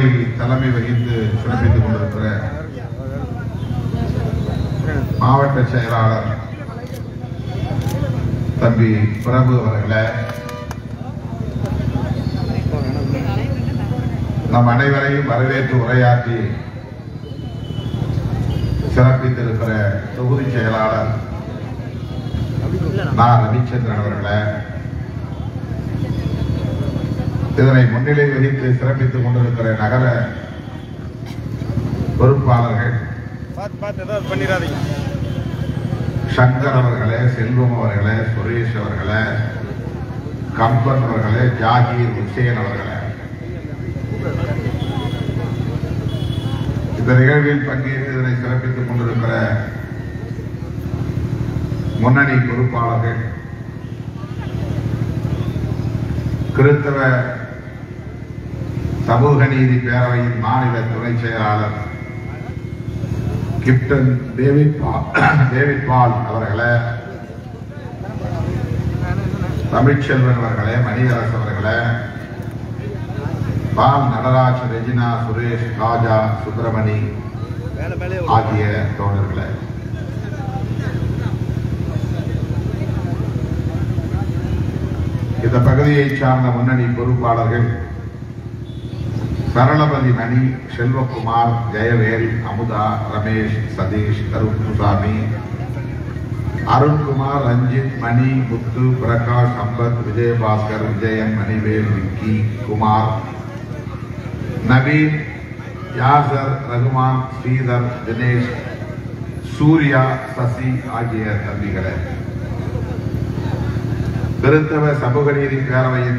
தலைமை வகித்து சிறப்பித்துக் கொண்டிருக்கிற மாவட்ட செயலாளர் தம்பி பிரபு அவர்களே நம் அனைவரையும் வரவேற்று உரையாற்றி சிறப்பித்திருக்கிற தொகுதி செயலாளர் நான் ரவிச்சந்திரன் அவர்களே இதனை முன்னிலை வகித்து சிறப்பித்துக் கொண்டிருக்கிற நகர பொறுப்பாளர்கள் பார்த்து பார்த்து ஏதாவது பண்ணிடாதீங்க சங்கர் அவர்களே செல்வம் அவர்களே சுரேஷ் அவர்களே கம்பன் அவர்களே ஜாகீர் ஹுசேன் அவர்களே இந்த நிகழ்வில் பங்கேற்று இதனை சிறப்பித்துக் கொண்டிருக்கிற முன்னணி பொறுப்பாளர்கள் கிறிஸ்தவ சமூக நீதி பேரவையின் மாநில துணை செயலாளர் கிப்டன் டேவிட் பால் டேவிட் பால் அவர்களே தமிழ்ச்செல்வன் அவர்களே மணியரசு அவர்களே பால் நடராஜ் ரெஜினா சுரேஷ் ராஜா சுப்பிரமணி மேலே மேலே ஆகிய தோழர்களே இந்த பகுதியைச் சார்ந்த முன்னணி பொறுப்பாளர்கள் சரளபதி மணி செல்வகுமார் ஜெயவேல் அமுதா ரமேஷ் சதீஷ் கருப்புசாமி அருண்குமார் ரஞ்சித் மணி முத்து பிரகாஷ் சம்பத் விஜயபாஸ்கர் விஜயன் மணிவேல் விக்கி குமார் நவீன் யாசர் ரகுமான் ஸ்ரீதர் தினேஷ் சூர்யா சசி ஆகிய தம்பிகளே கிறிஸ்தவ சமூக நீதி பேரவையின்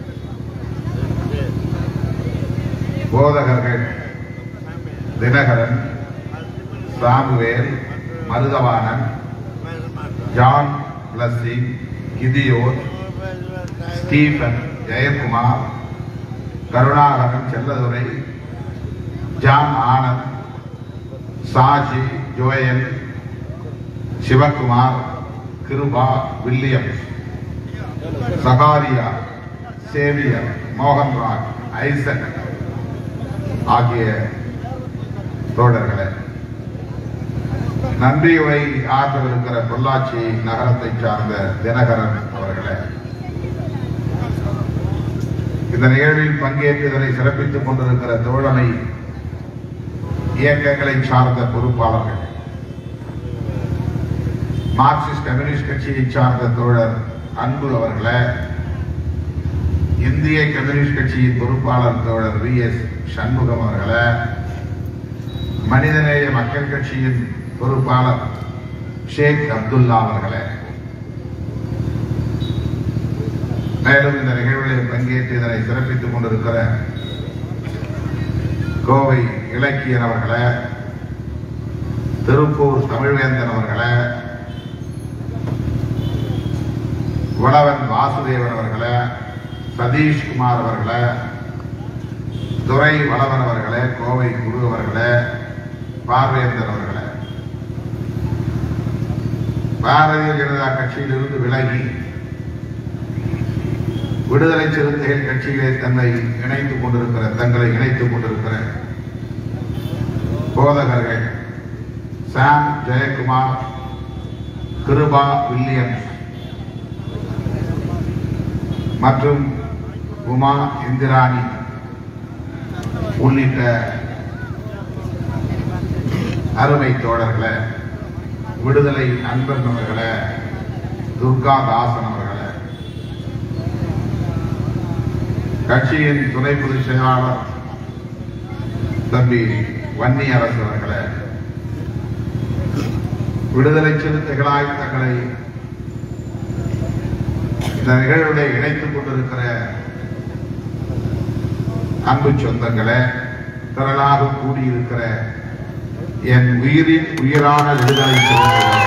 போதகர்கள் தினகரன் சாமுவேல் மருதவாணன் ஜான் பிளஸிங் கிதியோர் ஸ்டீபன் ஜெயக்குமார் கருணாகரன் செல்லதுரை ஜான் ஆனந்த் சாஜி ஜோயல் சிவகுமார் கிருபா வில்லியம்ஸ் சகாரியா சேவியர் மோகன்ராஜ் ஐசக் ஆகிய தோழர்களே நன்றியுரை ஆற்றவிருக்கிற பொள்ளாச்சி நகரத்தை சார்ந்த தினகரன் அவர்களே இந்த நிகழ்வில் பங்கேற்று இதனை சிறப்பித்துக் கொண்டிருக்கிற தோழமை இயக்கங்களை சார்ந்த பொறுப்பாளர்கள் மார்க்சிஸ்ட் கம்யூனிஸ்ட் கட்சியை சார்ந்த தோழர் அன்பு அவர்களே இந்திய கம்யூனிஸ்ட் கட்சியின் பொறுப்பாளர் தோழர் வி எஸ் சண்முகம் அவர்களே மனிதநேய மக்கள் கட்சியின் பொறுப்பாளர் ஷேக் அப்துல்லா அவர்களே மேலும் இந்த நிகழ்வில் பங்கேற்று இதனை சிறப்பித்துக் கொண்டிருக்கிற கோவை இலக்கியன் அவர்களே திருப்பூர் தமிழ்வேந்தன் அவர்களே வளவன் வாசுதேவன் அவர்களே சதீஷ்குமார் அவர்களே துரை வளவன் அவர்களே கோவை குரு அவர்களே பார்வேந்தர் அவர்களே பாரதிய ஜனதா கட்சியிலிருந்து விலகி விடுதலை சிறுத்தைகள் கட்சியிலே தன்னை இணைத்துக் கொண்டிருக்கிற தங்களை இணைத்துக் கொண்டிருக்கிற போதகர்கள் சாம் ஜெயக்குமார் கிருபா வில்லியம்ஸ் மற்றும் உமா இந்திராணி உள்ளிட்ட அருமை தோழர்களே விடுதலை அன்பன் அவர்களே துர்கா தாசன் அவர்களே கட்சியின் துணை பொதுச் செயலாளர் தம்பி வன்னி அரசு அவர்களே விடுதலை சிறுத்தைகளாய் தங்களை இந்த நிகழ்வுகளை இணைத்துக் கொண்டிருக்கிற அன்பு சொந்தங்களே திரளாக கூடியிருக்கிற என் உயிரின் உயிரான விடுதலை சிறுத்தைகளே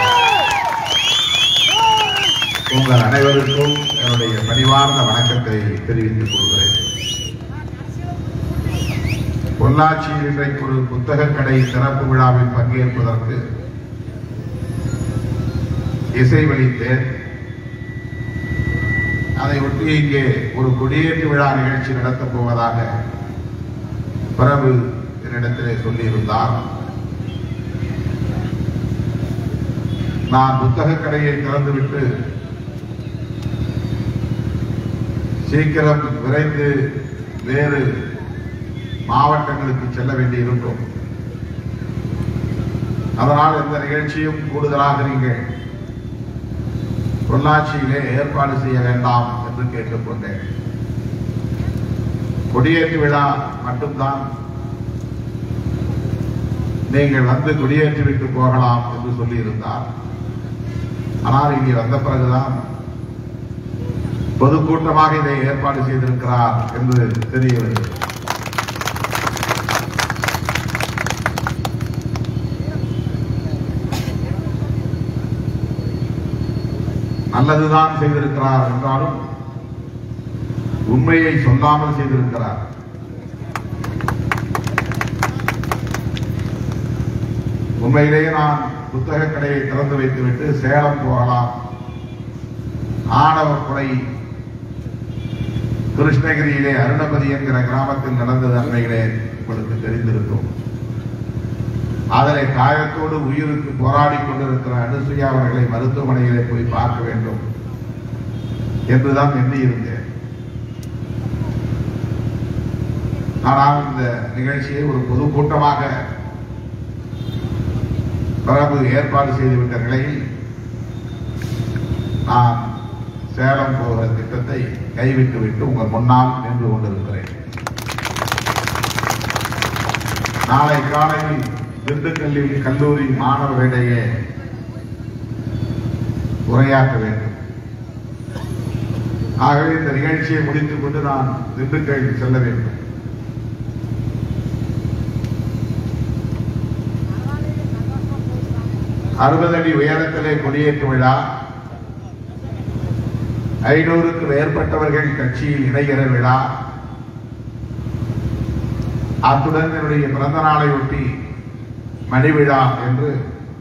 உங்கள் அனைவருக்கும் என்னுடைய பணிவார்ந்த வணக்கத்தை தெரிவித்துக் கொள்கிறேன் பொள்ளாச்சியில் இன்றைக்கு ஒரு புத்தக கடை திறப்பு விழாவில் பங்கேற்பதற்கு இசைவளித்தேன் அதை ஒட்டி இங்கே ஒரு கொடியேற்று விழா நிகழ்ச்சி நடத்தப் போவதாக பிரபு என்னிடத்திலே சொல்லியிருந்தார் நான் புத்தக கடையை திறந்துவிட்டு சீக்கிரம் விரைந்து வேறு மாவட்டங்களுக்கு செல்ல வேண்டியிருக்கும் அதனால் இந்த நிகழ்ச்சியும் கூடுதலாக நீங்கள் பொள்ளாச்சியிலே ஏற்பாடு செய்ய வேண்டாம் என்று கேட்டுக்கொண்டேன் கொடியேற்று விழா மட்டும்தான் நீங்கள் வந்து கொடியேற்றி விட்டு போகலாம் என்று சொல்லியிருந்தார் ஆனால் இங்கே வந்த பிறகுதான் பொதுக்கூட்டமாக இதை ஏற்பாடு செய்திருக்கிறார் என்று தெரிய வருகிறது நல்லதுதான் செய்திருக்கிறார் என்றாலும் உண்மையை சொல்லாமல் செய்திருக்கிறார் உண்மையிலேயே நான் புத்தக கடையை திறந்து வைத்துவிட்டு சேலம் போகலாம் ஆணவ கொலை கிருஷ்ணகிரியிலே அருணபதி என்கிற கிராமத்தில் நடந்தது அன்னையிலே உங்களுக்கு தெரிந்திருக்கும் அதனை காயத்தோடு உயிருக்கு போராடி கொண்டிருக்கிற அனுசுயா அவர்களை மருத்துவமனையிலே போய் பார்க்க வேண்டும் என்றுதான் எண்ணியிருந்தேன் ஆனால் இந்த நிகழ்ச்சியை ஒரு பொதுக்கூட்டமாக பிரபு ஏற்பாடு செய்துவிட்ட நிலையில் நான் சேலம் போகிற திட்டத்தை கைவிட்டு விட்டு உங்கள் முன்னால் நின்று கொண்டிருக்கிறேன் நாளை காலையில் திண்டுக்கல்லில் கல்லூரி மாணவர்களிடையே உரையாற்ற வேண்டும் ஆகவே இந்த நிகழ்ச்சியை முடித்துக் கொண்டு நான் திண்டுக்கல் செல்ல வேண்டும் அறுபது அடி உயரத்திலே கொடியேற்று விழா ஐநூறுக்கு மேற்பட்டவர்கள் கட்சியில் இணைகிற விழா அத்துடன் என்னுடைய பிறந்த நாளை ஒட்டி மணி விழா என்று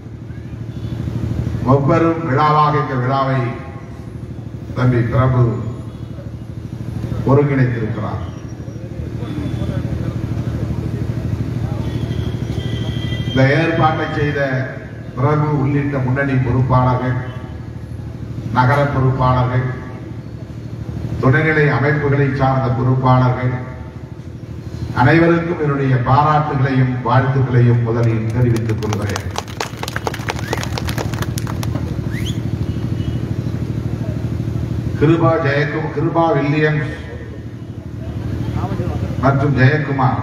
ஒவ்வொரும் விழாவாக இந்த விழாவை தம்பி பிரபு ஒருங்கிணைத்திருக்கிறார் இந்த ஏற்பாட்டை செய்த பிரபு உள்ளிட்ட முன்னணி பொறுப்பாளர்கள் நகர பொறுப்பாளர்கள் துணைநிலை அமைப்புகளை சார்ந்த பொறுப்பாளர்கள் அனைவருக்கும் என்னுடைய பாராட்டுகளையும் வாழ்த்துக்களையும் முதலில் தெரிவித்துக் கொள்கிறேன் கிருபா ஜெயக்கும் கிருபா வில்லியம்ஸ் மற்றும் ஜெயக்குமார்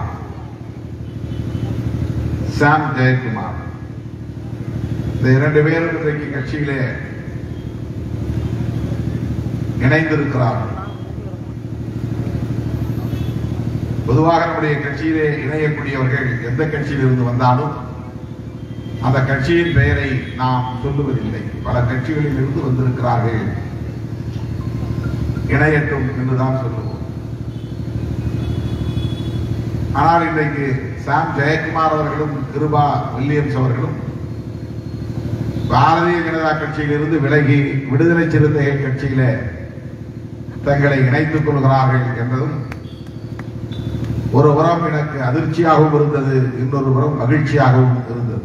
சாம் ஜெயக்குமார் இந்த இரண்டு பேரும் இன்றைக்கு கட்சியிலே இணைந்திருக்கிறார்கள் பொதுவாக நம்முடைய கட்சியிலே இணையக்கூடியவர்கள் எந்த கட்சியில் இருந்து வந்தாலும் அந்த கட்சியின் பெயரை நாம் சொல்லுவதில்லை பல கட்சிகளில் இருந்து வந்திருக்கிறார்கள் இணையட்டும் என்றுதான் சொல்லுவோம் ஆனால் இன்றைக்கு சாம் ஜெயக்குமார் அவர்களும் கிருபா வில்லியம்ஸ் அவர்களும் பாரதிய ஜனதா கட்சியிலிருந்து விலகி விடுதலை சிறுத்தைகள் கட்சியில தங்களை இணைத்துக் கொள்கிறார்கள் என்பதும் ஒரு புறம் எனக்கு அதிர்ச்சியாகவும் இருந்தது இன்னொரு புறம் மகிழ்ச்சியாகவும் இருந்தது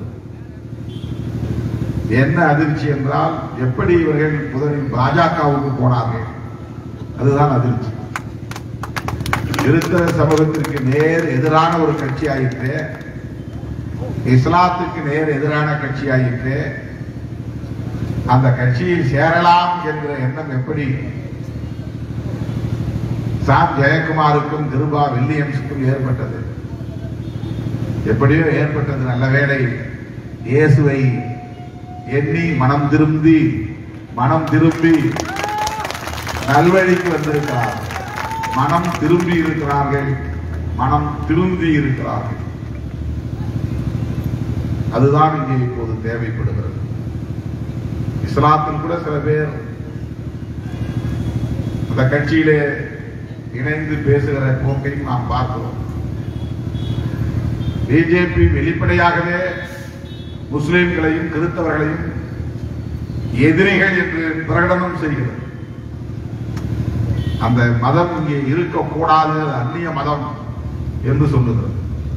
என்ன அதிர்ச்சி என்றால் எப்படி இவர்கள் முதலில் பாஜகவுக்கு போனார்கள் அதுதான் அதிர்ச்சி கிறிஸ்தவ சமூகத்திற்கு நேர் எதிரான ஒரு கட்சி ஆயிற்று இஸ்லாத்துக்கு நேர் எதிரான கட்சி ஆயிற்று அந்த கட்சியில் சேரலாம் என்ற எண்ணம் எப்படி சாம் ஜெயக்குமாருக்கும் கிருபா வில்லியம்ஸுக்கும் ஏற்பட்டது எப்படியோ ஏற்பட்டது நல்ல வேளை இயேசுவை எண்ணி மனம் திரும்பி மனம் திரும்பி நல்வழிக்கு வந்திருக்கிறார் மனம் திரும்பி இருக்கிறார்கள் மனம் திரும்பி இருக்கிறார்கள் அதுதான் இங்கே இப்போது தேவைப்படுகிறது இஸ்லாத்தில் கூட சில பேர் அந்த கட்சியிலே இணைந்து பேசுகிற போக்கையும் நாம் பார்க்கிறோம் பிஜேபி வெளிப்படையாகவே முஸ்லிம்களையும் கிறிஸ்தவர்களையும் எதிரிகள் என்று பிரகடனம் செய்கிறது அந்த மதம் இங்கே இருக்கக்கூடாது அது அந்நிய மதம் என்று சொல்லுகிறது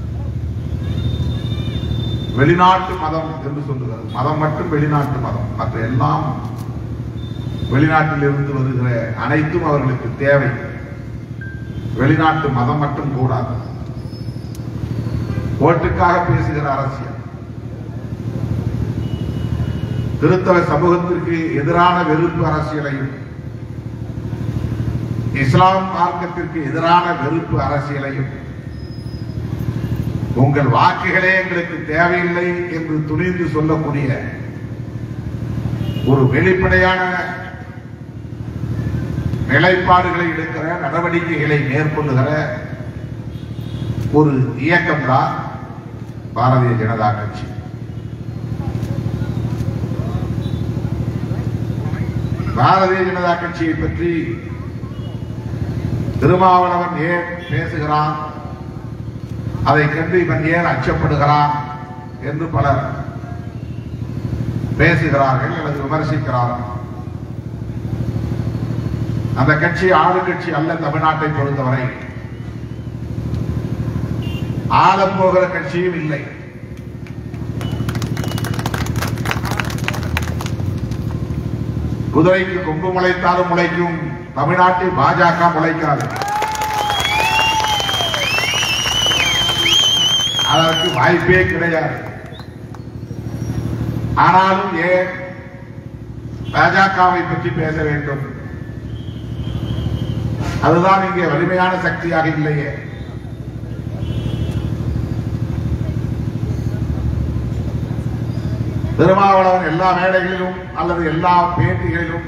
வெளிநாட்டு மதம் என்று சொல்லுகிறது மதம் மட்டும் வெளிநாட்டு மதம் மற்ற எல்லாம் வெளிநாட்டில் இருந்து வருகிற அனைத்தும் அவர்களுக்கு தேவை வெளிநாட்டு மதம் மட்டும் கூடாது ஓட்டுக்காக பேசுகிற அரசியல் கிறிஸ்தவ சமூகத்திற்கு எதிரான வெறுப்பு அரசியலையும் இஸ்லாம் மார்க்கத்திற்கு எதிரான வெறுப்பு அரசியலையும் உங்கள் வாக்குகளே எங்களுக்கு தேவையில்லை என்று துணிந்து சொல்லக்கூடிய ஒரு வெளிப்படையான நிலைப்பாடுகளை எடுக்கிற நடவடிக்கைகளை மேற்கொள்ளுகிற ஒரு இயக்கம் தான் பாரதிய ஜனதா கட்சி பாரதிய ஜனதா கட்சியை பற்றி திருமாவளவன் ஏன் பேசுகிறான் அதை கண்டு இவன் ஏன் அச்சப்படுகிறான் என்று பலர் பேசுகிறார்கள் அல்லது விமர்சிக்கிறார்கள் அந்த கட்சி ஆளுங்கட்சி அல்ல தமிழ்நாட்டை பொறுத்தவரை ஆளப்போகிற கட்சியும் இல்லை குதிரைக்கு கொம்பு முளைத்தாலும் முளைக்கும் தமிழ்நாட்டில் பாஜக முளைக்காது அதற்கு வாய்ப்பே கிடையாது ஆனாலும் ஏன் பாஜகவை பற்றி பேச வேண்டும் அதுதான் இங்கே வலிமையான சக்தியாக இல்லையே திருமாவளவன் எல்லா மேடைகளிலும் அல்லது எல்லா பேட்டிகளிலும்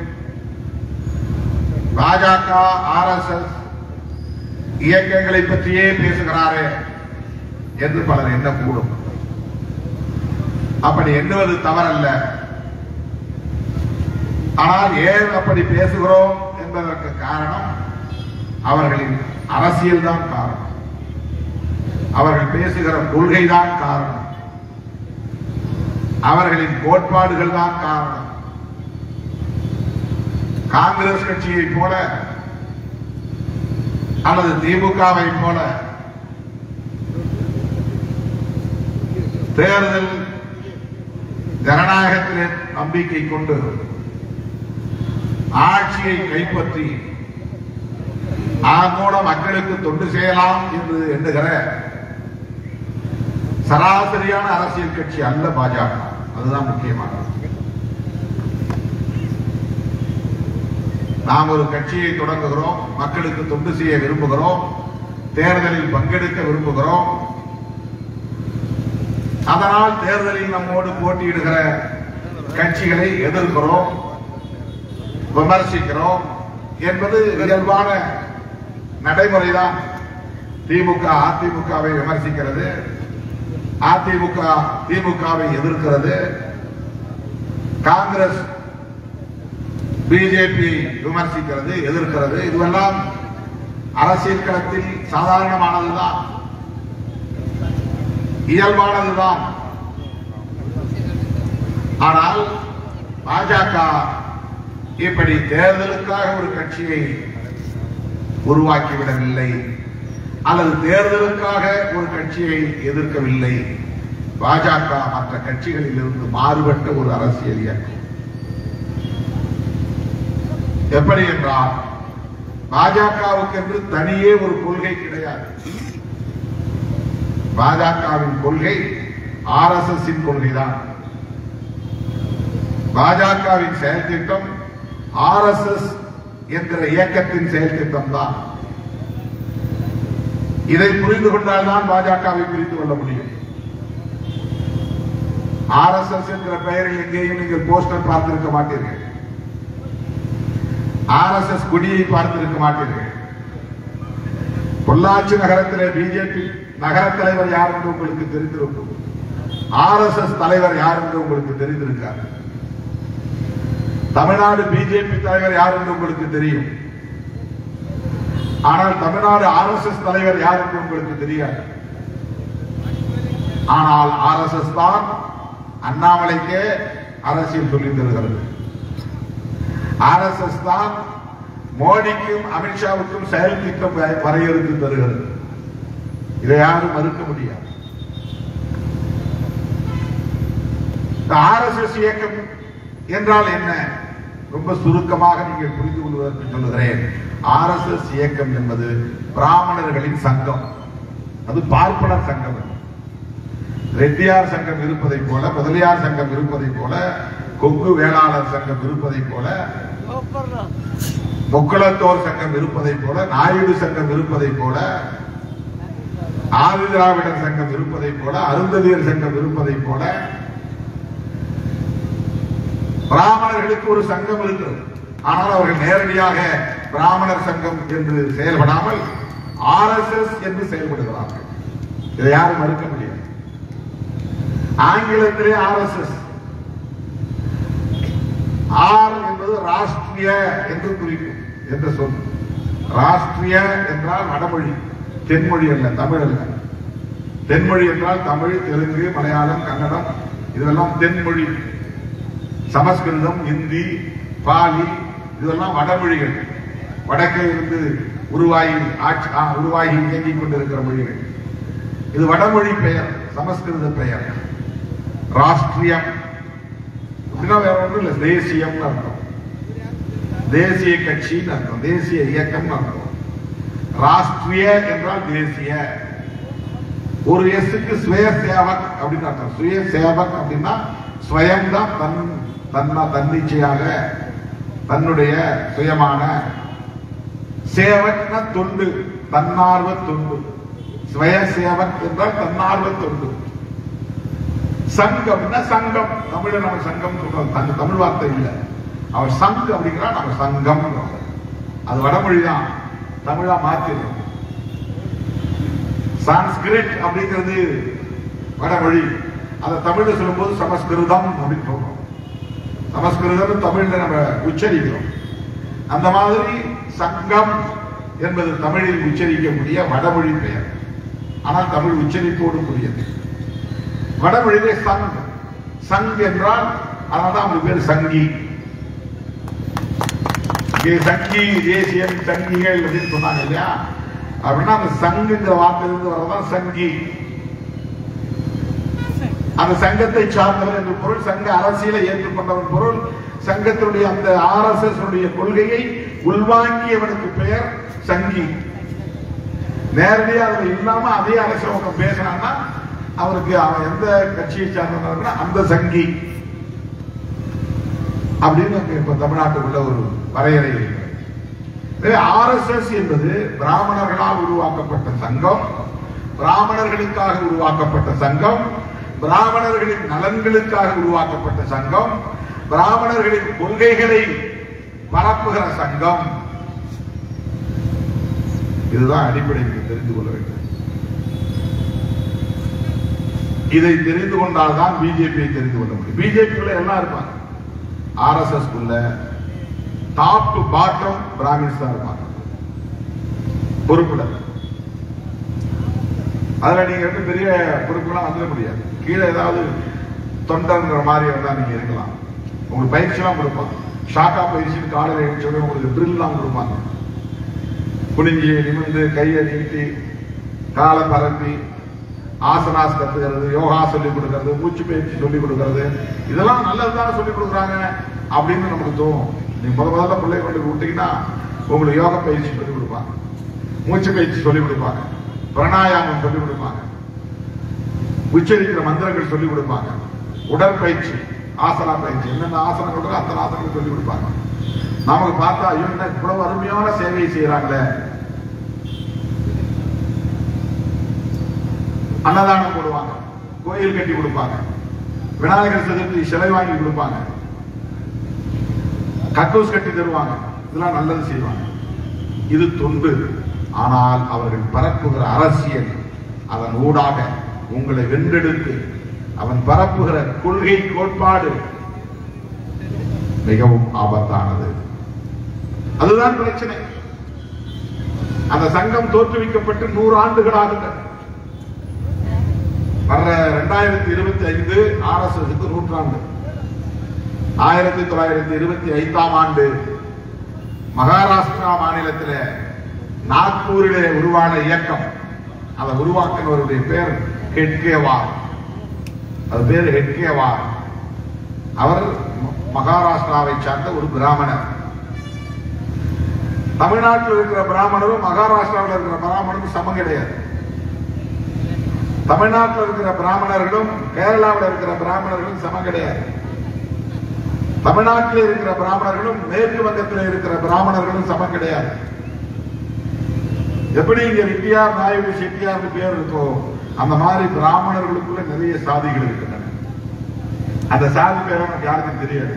பாஜக ஆர்எஸ்எஸ் இயக்கங்களை பற்றியே பேசுகிறாரே என்று பலர் எண்ணக்கூடும் அப்படி எண்ணுவது தவறல்ல ஆனால் ஏன் அப்படி பேசுகிறோம் என்பதற்கு காரணம் அவர்களின் அரசியல் தான் காரணம் அவர்கள் பேசுகிற கொள்கைதான் காரணம் அவர்களின் கோட்பாடுகள் தான் காரணம் காங்கிரஸ் கட்சியைப் போல அல்லது திமுகவை போல தேர்தல் ஜனநாயகத்திலே நம்பிக்கை கொண்டு ஆட்சியை கைப்பற்றி அதன் மூலம் மக்களுக்கு தொண்டு செய்யலாம் என்று எண்ணுகிற சராசரியான அரசியல் கட்சி அல்ல பாஜக அதுதான் முக்கியமானது நாம் ஒரு கட்சியை தொடங்குகிறோம் மக்களுக்கு தொண்டு செய்ய விரும்புகிறோம் தேர்தலில் பங்கெடுக்க விரும்புகிறோம் அதனால் தேர்தலில் நம்மோடு போட்டியிடுகிற கட்சிகளை எதிர்க்கிறோம் விமர்சிக்கிறோம் என்பது இயல்பான நடைமுறைதான் திமுக அதிமுகவை விமர்சிக்கிறது அதிமுக திமுகவை எதிர்க்கிறது காங்கிரஸ் பிஜேபி விமர்சிக்கிறது எதிர்க்கிறது இதுவெல்லாம் அரசியல் களத்தில் சாதாரணமானதுதான் இயல்பானதுதான் ஆனால் பாஜக இப்படி தேர்தலுக்காக ஒரு கட்சியை உருவாக்கிவிடவில்லை அல்லது தேர்தலுக்காக ஒரு கட்சியை எதிர்க்கவில்லை பாஜக மற்ற கட்சிகளில் இருந்து மாறுபட்ட ஒரு அரசியல் இயக்கம் எப்படி என்றால் பாஜகவுக்கு என்று தனியே ஒரு கொள்கை கிடையாது பாஜகவின் கொள்கை ஆர் எஸ் எஸ் கொள்கைதான் பாஜகவின் செயல் திட்டம் ஆர் எஸ் எஸ் என்கிற இயக்கத்தின் செயல் திட்டம் தான் இதை புரிந்து கொண்டால்தான் பாஜகவை புரிந்து கொள்ள முடியும் ஆர் எஸ் எஸ் என்கிற பெயரில் எங்கேயும் நீங்கள் போஸ்டர் பார்த்திருக்க மாட்டீர்கள் ஆர் எஸ் எஸ் கொடியை பார்த்திருக்க மாட்டீர்கள் பொள்ளாச்சி நகரத்திலே பிஜேபி நகர தலைவர் யார் என்று உங்களுக்கு தெரிந்திருக்கும் ஆர் எஸ் எஸ் தலைவர் யார் என்று உங்களுக்கு தெரிந்திருக்காரு தமிழ்நாடு பிஜேபி தலைவர் யார் என்று உங்களுக்கு தெரியும் ஆனால் தமிழ்நாடு ஆர் எஸ் எஸ் தலைவர் யார் என்று உங்களுக்கு தெரியாது ஆனால் ஆர் எஸ் எஸ் தான் அண்ணாமலைக்கே அரசியல் சொல்லி தருகிறது ஆர் எஸ் எஸ் தான் மோடிக்கும் அமித்ஷாவுக்கும் செயல் திட்டம் வ- வரையறுத்து தருகிறது இதை யாரும் மறுக்க முடியாது இந்த ஆர்எஸ்எஸ் இயக்கம் என்றால் என்ன ரொம்ப சுருக்கமாக நீங்கள் புரிந்து கொள்வதற்கு சொல்லுகிறேன் ஆர்எஸ்எஸ் இயக்கம் என்பது பிராமணர்களின் சங்கம் அது பார்ப்பனர் சங்கம் அல்ல. ரெட்டியார் சங்கம் இருப்பதைப் போல முதலியார் சங்கம் இருப்பதைப் போல கொங்கு வேளாளர் சங்கம் இருப்பதைப் போல முக்குளத்தோர் சங்கம் இருப்பதைப் போல நாயுடு சங்கம் இருப்பதைப் போல ஆதி திராவிடர் சங்கம் இருப்பதைப் போல அருந்ததியர் சங்கம் இருப்பதைப் போல பிராமணர்களுக்கு ஒரு சங்கம் இருக்கிறது ஆனால் அவர்கள் நேரடியாக பிராமணர் சங்கம் என்று செயல்படாமல் ஆர்எஸ்எஸ் என்று செயல்படுகிறார்கள் இதை யாரும் மறுக்க முடியாது ஆங்கிலத்திலே ஆர்எஸ்எஸ் ஆர் என்பது ராஷ்டிரிய என்று குறிக்கும் என்று சொல் ராஷ்டிரிய என்றால் வடமொழி தென்மொழி அல்ல தமிழ் அல்ல தென்மொழி என்றால் தமிழ் தெலுங்கு மலையாளம் கன்னடம் இதெல்லாம் தென்மொழி சமஸ்கிருதம் இந்தி பாலி இதெல்லாம் வடமொழிகள் வடக்கே இருந்து உருவாகி ஆட்சி ஆ, உருவாகி இயங்கிக் கொண்டிருக்கிற மொழிகள் இது வடமொழி பெயர் சமஸ்கிருத பெயர் ராஷ்டிரியம் அப்படின்னா வேற ஒன்றும் இல்லை தேசியம் அர்த்தம் தேசிய கட்சின்னு அர்த்தம் தேசிய இயக்கம் அர்த்தம் ராஷ்டிரிய என்றால் தேசிய ஒரு எஸ்க்கு சுய சேவக் அப்படின்னு அர்த்தம் சுய சேவக் அப்படின்னா ஸ்வயம் தான் தன் தன்னா தன்னிச்சையாக தன்னுடைய சுயமான சேவக்னா தொண்டு தன்னார்வ தொண்டு ஸ்வய சேவக் என்றால் தன்னார்வ தொண்டு சங்கம்னா சங்கம் தமிழ்ல நம்ம சங்கம் சொல்றோம் அந்த தமிழ் வார்த்தை இல்ல அவர் சங்கு அப்படிங்கிறா நம்ம சங்கம் அது வடமொழி தான் தமிழா மாத்திடுறோம் சான்ஸ்கிரிட் அப்படிங்கிறது வடமொழி அதை தமிழ்ல சொல்லும்போது சமஸ்கிருதம் அப்படின்னு சொல்றோம் சமஸ்கிருதம் தமிழ்ல நம்ம உச்சரிக்கிறோம் அந்த மாதிரி சங்கம் என்பது தமிழில் உச்சரிக்கக்கூடிய வடமொழி பெயர் ஆனால் தமிழ் உச்சரிப்போடு கூடியது வடமொழியிலே சங் சங் என்றால் அதனால்தான் அவங்களுக்கு பேர் சங்கி இங்கே சங்கி தேசியம் சங்கிகள் அப்படின்னு சொன்னாங்க இல்லையா அப்படின்னா அந்த சங்குங்கிற வார்த்தையிலிருந்து வரதான் சங்கி அந்த சங்கத்தை சார்ந்தவர் என்று பொருள் சங்க அரசியலை ஏற்றுக்கொண்டவன் பொருள் சங்கத்தினுடைய அந்த ஆர்எஸ்எஸ் கொள்கையை உள்வாங்கியவனுக்கு பெயர் சங்கி நேரடியா அதுல இல்லாம அதே அரசியல் பக்கம் பேசினான்னா அவருக்கு அவன் எந்த கட்சியை சார்ந்தவனா அந்த சங்கி அப்படின்னு அங்க இப்ப தமிழ்நாட்டுக்குள்ள ஒரு வரையறை இருக்கிறது ஆர்எஸ்எஸ் என்பது பிராமணர்களால் உருவாக்கப்பட்ட சங்கம் பிராமணர்களுக்காக உருவாக்கப்பட்ட சங்கம் பிராமணர்களின் நலன்களுக்காக உருவாக்கப்பட்ட சங்கம் பிராமணர்களின் கொள்கைகளை பரப்புகிற சங்கம் இதுதான் அடிப்படை நீங்க தெரிந்து கொள்ள வேண்டும் இதை தெரிந்து கொண்டால்தான் பிஜேபியை தெரிந்து கொள்ள முடியும் பிஜேபிக்குள்ள எல்லாம் இருப்பாங்க ஆர்எஸ்எஸ் குள்ள டாப் டு பாட்டம் பிராமின்ஸ் தான் இருப்பாங்க பொறுப்புல அதுல நீங்க வந்து பெரிய பொறுப்புலாம் வந்துட முடியாது கீழே ஏதாவது தொண்டங்கிற மாதிரி வந்தா நீங்க இருக்கலாம் உங்களுக்கு பயிற்சி எல்லாம் கொடுப்பாங்க ஷாக்கா பயிற்சி காலையில் எழுந்தோட உங்களுக்கு ட்ரில் எல்லாம் கொடுப்பாங்க குனிஞ்சி நிமிர்ந்து கையை நீட்டி காலை பரப்பி ஆசனாஸ் கத்துக்கிறது யோகா சொல்லி கொடுக்கறது மூச்சு பயிற்சி சொல்லி கொடுக்கறது இதெல்லாம் நல்லதுதானே சொல்லி கொடுக்குறாங்க அப்படின்னு நமக்கு தோணும் நீ முத முதல்ல பிள்ளை கொண்டு விட்டீங்கன்னா உங்களுக்கு யோக பயிற்சி சொல்லி கொடுப்பாங்க மூச்சு பயிற்சி சொல்லி கொடுப்பாங்க பிராணாயாமம் சொல்லி கொடுப்பாங்க உச்சரிக்கிற மந்திரங்கள் சொல்லி கொடுப்பாங்க உடற்பயிற்சி ஆசனா பயிற்சி என்னென்ன ஆசனங்கள் இருக்கோ அத்தனை ஆசனங்கள் சொல்லி கொடுப்பாங்க நமக்கு பார்த்தா ஐயோ என்ன இவ்வளவு அருமையான சேவையை செய்யறாங்களே அன்னதானம் போடுவாங்க கோயில் கட்டி கொடுப்பாங்க விநாயகர் சதுர்த்தி சிலை வாங்கி கொடுப்பாங்க கக்கூஸ் கட்டி தருவாங்க இதெல்லாம் நல்லது செய்வாங்க இது தொண்டு ஆனால் அவர்கள் பரப்புகிற அரசியல் அதன் ஊடாக உங்களை வென்றெடுத்து அவன் பரப்புகிற கொள்கை கோட்பாடு மிகவும் ஆபத்தானது அதுதான் பிரச்சனை அந்த சங்கம் தோற்றுவிக்கப்பட்டு நூறு ஆண்டுகளாகின்றன வர்ற ரெண்டாயிரத்தி இருபத்தி ஐந்து ஆர்எஸ்எஸ்க்கு நூற்றாண்டு ஆயிரத்தி தொள்ளாயிரத்தி இருபத்தி ஐந்தாம் ஆண்டு மகாராஷ்டிரா மாநிலத்தில் நாக்பூரிலே உருவான இயக்கம் அதை உருவாக்கினவருடைய பேர் ஹெட்கேவார் அது பேர் ஹெட்கேவார் அவர் மகாராஷ்டிராவை சார்ந்த ஒரு பிராமணர் தமிழ்நாட்டில் இருக்கிற பிராமணரும் மகாராஷ்டிராவில் இருக்கிற பிராமணரும் சமம் கிடையாது தமிழ்நாட்டில் இருக்கிற பிராமணர்களும் கேரளாவில் இருக்கிற பிராமணர்களும் சமம் கிடையாது தமிழ்நாட்டில் இருக்கிற பிராமணர்களும் மேற்கு வங்கத்தில் இருக்கிற பிராமணர்களும் சமம் கிடையாது எப்படி இங்க ரெட்டியார் நாயுடு செட்டியார்னு பேர் இருக்கோ அந்த மாதிரி பிராமணர்களுக்குள்ள நிறைய சாதிகள் இருக்கின்றன அந்த சாதி பேர் நமக்கு யாருக்கும் தெரியாது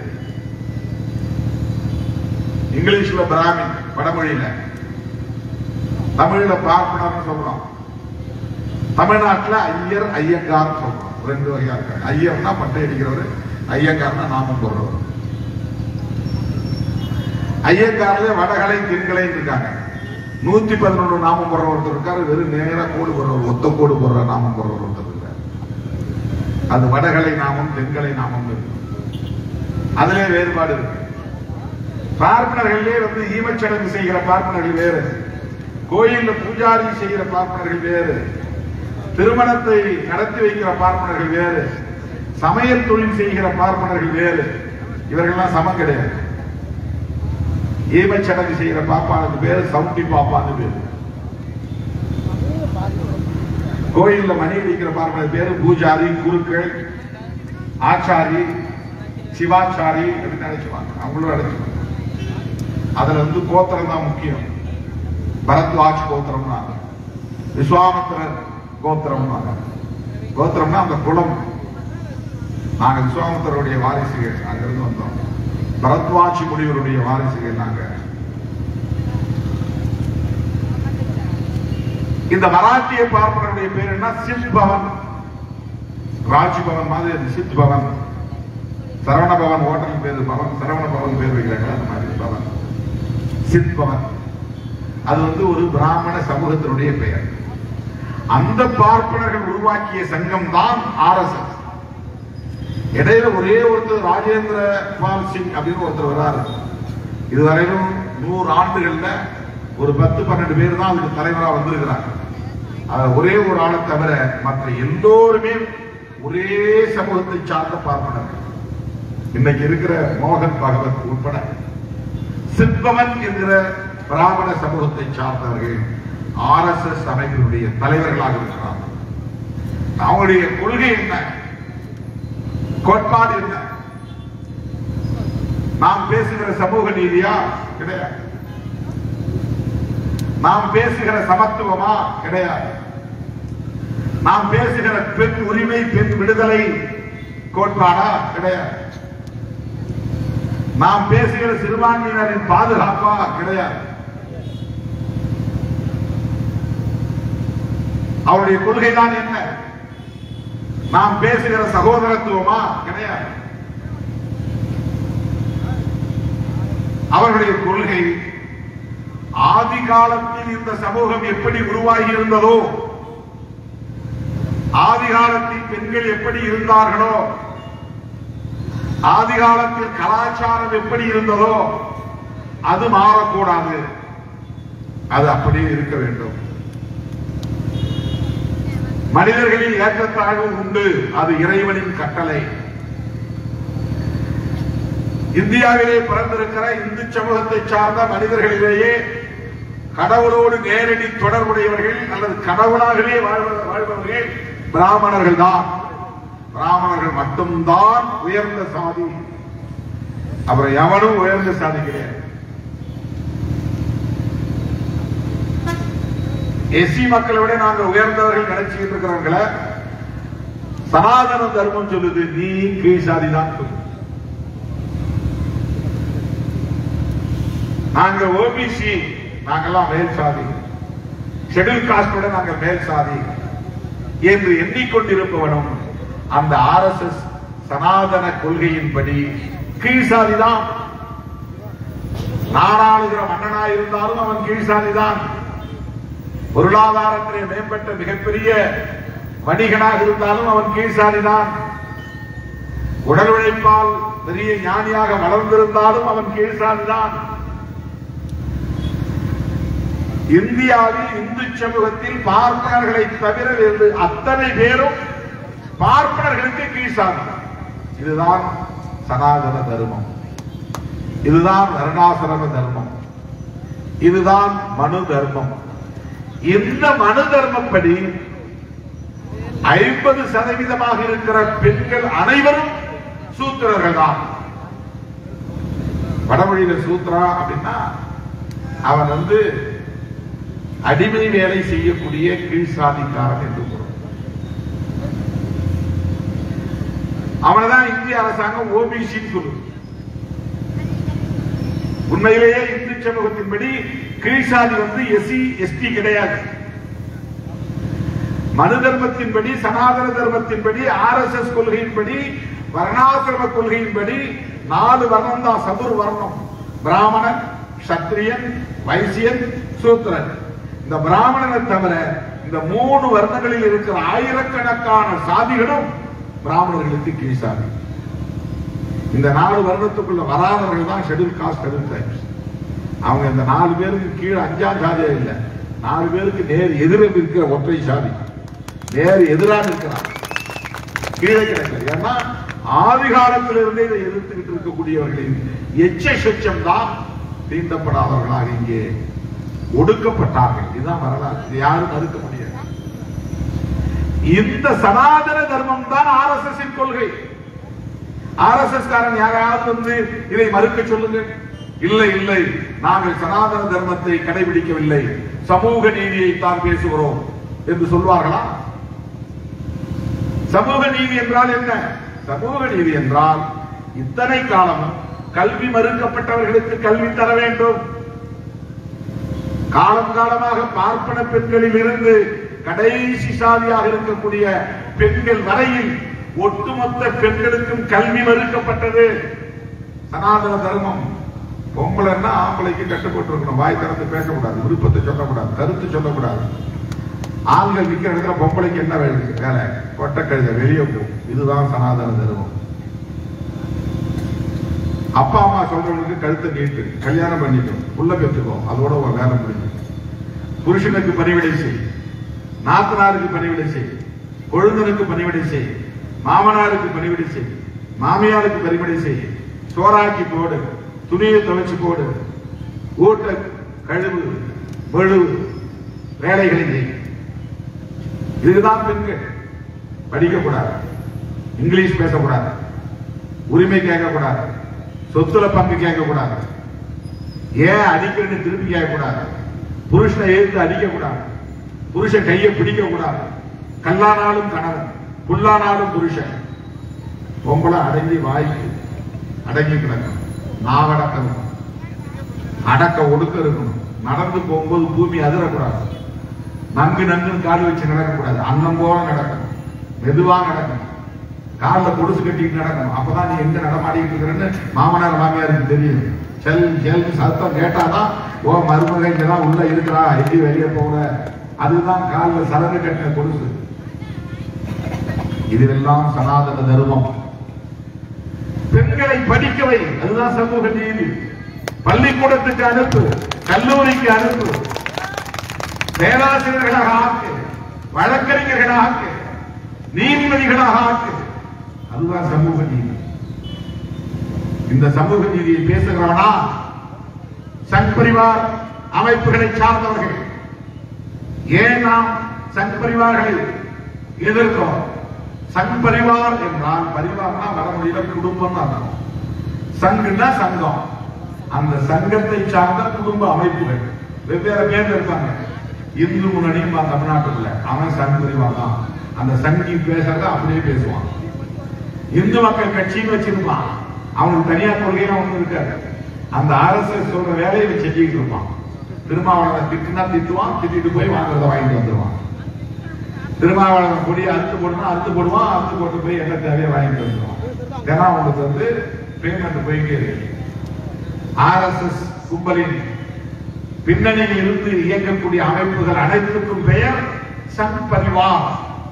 இங்கிலீஷ்ல பிராமின் வடமொழியில தமிழ்ல பார்ப்பனர்னு சொல்றோம் தமிழ்நாட்டுல ஐயர் ஐயங்கார் சொல்றோம் ரெண்டு வகையா இருக்காங்க ஐயர்னா பட்டை அடிக்கிறவர் ஐயங்கார்னா நாமம் போடுறவர் ஐயங்கார்ல வடகலை தென்கலை இருக்காங்க நூத்தி பதினொன்று நாமம் போடுற ஒருத்தர் இருக்காரு வெறும் நேரா கோடு போடுறவர் ஒத்த கோடு போடுற நாமம் போடுற ஒருத்தர் இருக்காரு அது வடகலை நாமம் தென்கலை நாமம் இருக்கு அதுல வேறுபாடு இருக்கு பார்ப்பனர்களே வந்து ஈமச்சடங்கு செய்கிற பார்ப்பனர்கள் வேறு கோயில்ல பூஜாரி செய்கிற பார்ப்பனர்கள் வேறு திருமணத்தை நடத்தி வைக்கிற பார்ப்பனர்கள் வேறு சமையல் தொழில் செய்கிற பார்ப்பனர்கள் வேறு இவர்கள்லாம் சமம் கிடையாது ஈமச்சடங்கு செய்கிற பாப்பானுக்கு பேரு சவுண்டி பாப்பான்னு பேரு கோயில்ல மணி அடிக்கிற பார்ப்பனர் பேரு பூஜாரி குருக்கள் ஆச்சாரி சிவாச்சாரி அப்படின்னு நினைச்சுவாங்க அவங்களும் அழைச்சுவாங்க அதுல வந்து கோத்திரம் தான் முக்கியம் பரத்வாஜ் கோத்திரம்னா விஸ்வாமித்திரர் கோத்திரம்னா கோத்திரம்னா அந்த குலம் நாங்க விஸ்வாமித்திரருடைய வாரிசுகள் அங்கிருந்து வந்தோம் பரத்வாஜ் முனிவருடைய வாரிசுகள் நாங்க இந்த மராட்டிய பார்ப்பனருடைய பேர் என்ன சித் பவன் ராஜ்பவன் மாதிரி அது சித் பவன் சரவண பவன் ஹோட்டல் பேரு பவன் சரவண பவன் பேர் வைக்கிறாங்க அந்த மாதிரி பவன் சித் பவன் அது வந்து ஒரு பிராமண சமூகத்தினுடைய பெயர் அந்த பார்ப்பனர்கள் உருவாக்கிய சங்கம் தான் ஆர்எஸ்எஸ் இடையில ஒரே ஒருத்தர் ராஜேந்திர பால் சிங் அப்படின்னு ஒருத்தர் வராரு இதுவரையிலும் நூறு ஆண்டுகள்ல ஒரு பத்து பன்னெண்டு பேர் தான் அதுக்கு தலைவரா வந்திருக்கிறாங்க அதுல ஒரே ஒரு ஆளை தவிர மற்ற எல்லோருமே ஒரே சமூகத்தை சார்ந்த பார்ப்பனர்கள் இன்னைக்கு இருக்கிற மோகன் பகவத் உட்பட சிற்பவன் என்கிற பிராமண சமூகத்தை சார்ந்தவர்கள் ஆர்எஸ்எஸ் அமைப்பினுடைய தலைவர்களாக இருக்கிறார்கள் அவங்களுடைய கொள்கை என்ன கோட்பாடு என்ன நாம் பேசுகிற சமூக நீதியா கிடையாது நாம் பேசுகிற சமத்துவமா கிடையாது நாம் பேசுகிற பெண் உரிமை பெண் விடுதலை கோட்பாடா கிடையாது நாம் பேசுகிற சிறுபான்மையினரின் பாதுகாப்பா கிடையாது அவருடைய கொள்கைதான் என்ன நாம் பேசுகிற சகோதரத்துவமா கிடையாது அவர்களுடைய கொள்கை ஆதி காலத்தில் இந்த சமூகம் எப்படி உருவாகி இருந்ததோ ஆதி காலத்தில் பெண்கள் எப்படி இருந்தார்களோ ஆதி காலத்தில் கலாச்சாரம் எப்படி இருந்ததோ அது மாறக்கூடாது அது அப்படியே இருக்க வேண்டும் மனிதர்களில் ஏற்றத்தாழ்வு உண்டு அது இறைவனின் கட்டளை இந்தியாவிலே பிறந்திருக்கிற இந்து சமூகத்தை சார்ந்த மனிதர்களிலேயே கடவுளோடு நேரடி தொடர்புடையவர்கள் அல்லது கடவுளாகவே வாழ்வ- வாழ்பவர்கள் பிராமணர்கள் தான் பிராமணர்கள் மட்டும்தான் உயர்ந்த சாதி அப்புறம் எவனும் உயர்ந்த சாதி கிடையாது எஸ்சி மக்களை விட நாங்க உயர்ந்தவர்கள் நினைச்சுக்கிட்டு இருக்கிறவங்கள சனாதன தர்மம் சொல்லுது நீ கீழ் சாதி தான் சொல்லுது நாங்க ஓபிசி நாங்கெல்லாம் மேல் சாதி ஷெட்யூல் காஸ்டோட நாங்க மேல் சாதி என்று எண்ணிக்கொண்டிருப்பவனும் அந்த ஆர்எஸ்எஸ் சனாதன கொள்கையின்படி கீழ் சாதிதான் நாடாளுகிற மன்னனா இருந்தாலும் அவன் கீழ் சாதிதான் பொருளாதாரத்திலே மேம்பட்ட மிகப்பெரிய வணிகனாக இருந்தாலும் அவன் கீழ் சாதிதான் உடல் உழைப்பால் பெரிய ஞானியாக வளர்ந்திருந்தாலும் அவன் கீழ் சாதிதான் இந்தியாவில் இந்து சமூகத்தில் பார்ப்பனர்களை தவிர வேறு அத்தனை பேரும் பார்ப்பனர்களுக்கு கீழ்சாதி இதுதான் சனாதன தர்மம் இதுதான் வருணாசிரம தர்மம் இதுதான் மனு தர்மம் இந்த மனு தர்மப்படி ஐம்பது சதவீதமாக இருக்கிற பெண்கள் அனைவரும் சூத்திரர்கள் தான் வடமொழியில சூத்ரா அப்படின்னா அவன் வந்து அடிமை வேலை செய்யக்கூடிய கீழ் சாதிக்காரன் என்று பொருள் அவனதான் இந்திய அரசாங்கம் ஓபிசின்னு சொல்லுது உண்மையிலேயே இந்து சமூகத்தின்படி கீழ்சாதி வந்து எஸ்சி எஸ்டி கிடையாது மனு தர்மத்தின்படி சனாதன தர்மத்தின்படி ஆர் எஸ் எஸ் கொள்கையின்படி வர்ணாசிரம கொள்கையின்படி நாலு வர்ணம் தான் சதுர் வர்ணம் பிராமணன் சத்திரியன் வைசியன் சூத்திரன் இந்த பிராமணனை தவிர இந்த மூணு வர்ணங்களில் இருக்கிற ஆயிரக்கணக்கான சாதிகளும் பிராமணர்களுக்கு கீழ் சாதி இந்த நாலு வருடத்துக்குள்ள வராதவர்கள் தான் ஷெட்யூல் காஸ்ட் ஷெட்யூல் ட்ரைப்ஸ் அவங்க இந்த நாலு பேருக்கு கீழே அஞ்சாம் சாதியே இல்லை நாலு பேருக்கு நேர் எதிர இருக்கிற ஒற்றை சாதி நேர் எதிராக இருக்கிறார் கீழே கிடைக்கல ஏன்னா ஆதி காலத்திலிருந்தே இதை எதிர்த்துக்கிட்டு இருக்கக்கூடியவர்களின் எச்ச சொச்சம் தான் தீண்டப்படாதவர்களாக இங்கே ஒடுக்கப்பட்டார்கள் இதுதான் வரலாறு இது யாரும் மறுக்க முடியாது இந்த சனாதன தர்மம் தான் ஆர் எஸ் எஸ் கொள்கை ஆர் எஸ் எஸ் காரன் யாராவது வந்து இதை மறுக்க சொல்லுங்க இல்லை இல்லை நாங்கள் சனாதன தர்மத்தை கடைபிடிக்கவில்லை சமூக நீதியை தான் பேசுகிறோம் என்று சொல்வார்களா சமூக நீதி என்றால் என்ன சமூக நீதி என்றால் இத்தனை காலமும் கல்வி மறுக்கப்பட்டவர்களுக்கு கல்வி தர வேண்டும் காலம் காலமாக பார்ப்பன பெண்களில் இருந்து கடைசி சாதியாக இருக்கக்கூடிய பெண்கள் வரையில் ஒட்டுமொத்த பெண்களுக்கும் கல்வி மறுக்கப்பட்டது சனாதன தர்மம் பொம்பளைன்னா ஆம்பளைக்கு கட்டுப்பட்டு இருக்கணும் வாய் திறந்து பேசக்கூடாது விருப்பத்தை சொல்லக்கூடாது கருத்து சொல்லக்கூடாது ஆண்கள் நிக்கிற இடத்துல பொம்பளைக்கு என்ன வேலை வேலை கொட்ட கழுத வெளியே போ இதுதான் சனாதன தர்மம் அப்பா அம்மா சொல்றவங்களுக்கு கழுத்தை நீட்டு கல்யாணம் பண்ணிக்கும் புள்ள பெற்றுக்கோ அதோட ஒரு வேலை முடியும் புருஷனுக்கு பணிவிடை செய் நாத்தனாருக்கு பணிவிடை செய் கொழுந்தனுக்கு பணிவிடை செய் மாமனாருக்கு பணிவிடை செய் மாமியாருக்கு பணிவிடை செய் சோறாக்கி போடு துணியை துவைச்சு போடு ஊட்ட கழுவு வெழுவு வேலைகளை செய் இதுதான் பெண்கள் படிக்கக்கூடாது இங்கிலீஷ் பேசக்கூடாது உரிமை கேட்கக்கூடாது சொத்துல பங்கு கேட்கக்கூடாது ஏன் அடிக்கிறேன்னு திருப்பி கேட்கக்கூடாது புருஷனை எழுத்து அடிக்கக்கூடாது புருஷன் கையை பிடிக்க கூடாது கல்லானாலும் கணவன் புல்லானாலும் புருஷன் பொம்பளை அடங்கி வாய்க்கு அடங்கி கிடக்கணும் நாவடக்கணும் அடக்க ஒடுக்க இருக்கணும் நடந்து போகும்போது பூமி அதிரக்கூடாது நங்கு நங்குன்னு கால் வச்சு நடக்கக்கூடாது அன்னம் போல நடக்கணும் மெதுவா நடக்கணும் காலில் கொலுசு கட்டிட்டு நடக்கணும் அப்பதான் நீ எங்க நடமாடிட்டு இருக்கிறன்னு மாமனார் மாமியாருக்கு தெரியும் செல் செல் சத்தம் கேட்டாதான் ஓ மருமக இங்கதான் உள்ள இருக்கிறா எங்க வெளியே போக அதுதான் காலில் சலங்க கட்டின கொலுசு இதுவெல்லாம் சனாதன தர்மம் பெண்களை படிக்கவை அதுதான் சமூக நீதி பள்ளிக்கூடத்துக்கு அனுப்பு கல்லூரிக்கு அனுப்பு பேராசிரியர்களாக ஆக்கு வழக்கறிஞர்களாக ஆக்கு நீதிபதிகளாக ஆக்கு அதுதான் சமூக நீதி இந்த சமூக நீதியை பேசுகிறவனா சங் பரிவார் அமைப்புகளை சார்ந்தவர்கள் ஏன் நாம் சங் பரிவார்களை எதிர்க்கிறோம் சங் பரிவார் என்றால் பரிவார்னா வடமொழியில குடும்பம் அர்த்தம் சங்குன்னா சங்கம் அந்த சங்கத்தை சார்ந்த குடும்ப அமைப்புகள் வெவ்வேறு பேர் இருப்பாங்க இந்து முன்னணியும் தமிழ்நாட்டுக்குள்ள அவன் சங் பரிவார் தான் அந்த சங்கி பேசுறத அப்படியே பேசுவான் இந்து மக்கள் கட்சின்னு வச்சிருப்பான் அவனுக்கு தனியார் கொள்கையும் ஒண்ணு இருக்காது அந்த ஆர்எஸ்எஸ் சொல்ற வேலையை இவன் செஞ்சுக்கிட்டு இருப்பான் திருமாவளவன் திட்டுனா திட்டுவான் திட்டிட்டு போய் வாங்குறத வாங்கிட்டு வந்துருவான் திருமாவளவன் கொடியை அறுத்து போடுனா அறுத்து போடுவான் அறுத்து போட்டு போய் என்ன தேவையோ வாங்கிட்டு வந்துருவான் தினம் அவனுக்கு வந்து பேமெண்ட் போயிட்டே இருக்கு ஆர்எஸ்எஸ் கும்பலின் பின்னணியில் இருந்து இயங்கக்கூடிய அமைப்புகள் அனைத்துக்கும் பெயர் சங் பரிவார்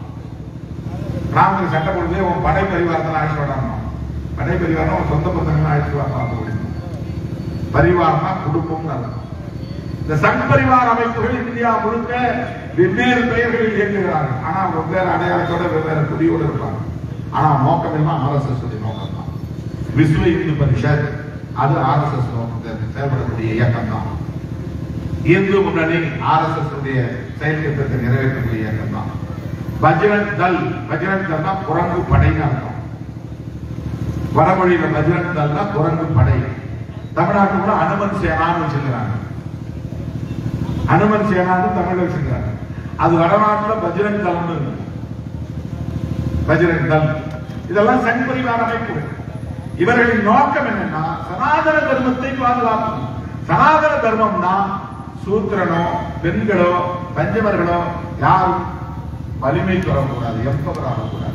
ராமன் சட்டை கொடுத்து உன் படை பரிவாரத்தில் அழைச்சு வரணும் படை பரிவாரம் உன் சொந்த பசங்களை அழைச்சு வரணும் பரிவாரம்னா குடும்பம் அர்த்தம் இந்த சங் பரிவார அமைப்புகள் இந்தியா முழுக்க வெவ்வேறு பெயர்களில் இயங்குகிறார்கள் ஆனா வெவ்வேறு அடையாளத்தோட வெவ்வேறு குடியோடு இருப்பாங்க ஆனா நோக்கம் எல்லாம் ஆர்எஸ்எஸ் நோக்கம் தான் விஸ்வ இந்து பரிஷத் அது ஆர்எஸ்எஸ் செயல்படக்கூடிய இயக்கம் தான் இந்து முன்னணி ஆர்எஸ்எஸ் உடைய செயல் திட்டத்தை நிறைவேற்றக்கூடிய இயக்கம் தான் பஜ்ரங் தல் பஜ்ரங் தல்னா குரங்கு படைன்னு அர்த்தம் வடமொழியில பஜ்ரங் தல்னா குரங்கு படை தமிழ்நாட்டுல கூட அனுமன் சேனான்னு வச்சிருக்கிறாங்க அனுமன் சேனான்னு தமிழ்ல வச்சிருக்கிறாங்க அது வடநாட்டுல பஜ்ரங் தல்னு இருக்கு. பஜ்ரங் தல் இதெல்லாம் சங் பரிவார அமைப்பு இவர்களின் நோக்கம் என்னன்னா சனாதன தர்மத்தை பாதுகாக்கணும் சனாதன தர்மம்னா சூத்திரனோ பெண்களோ பஞ்சமர்களோ யாரும் வலிமை பெறக்கூடாது எப்பவர் ஆகக்கூடாது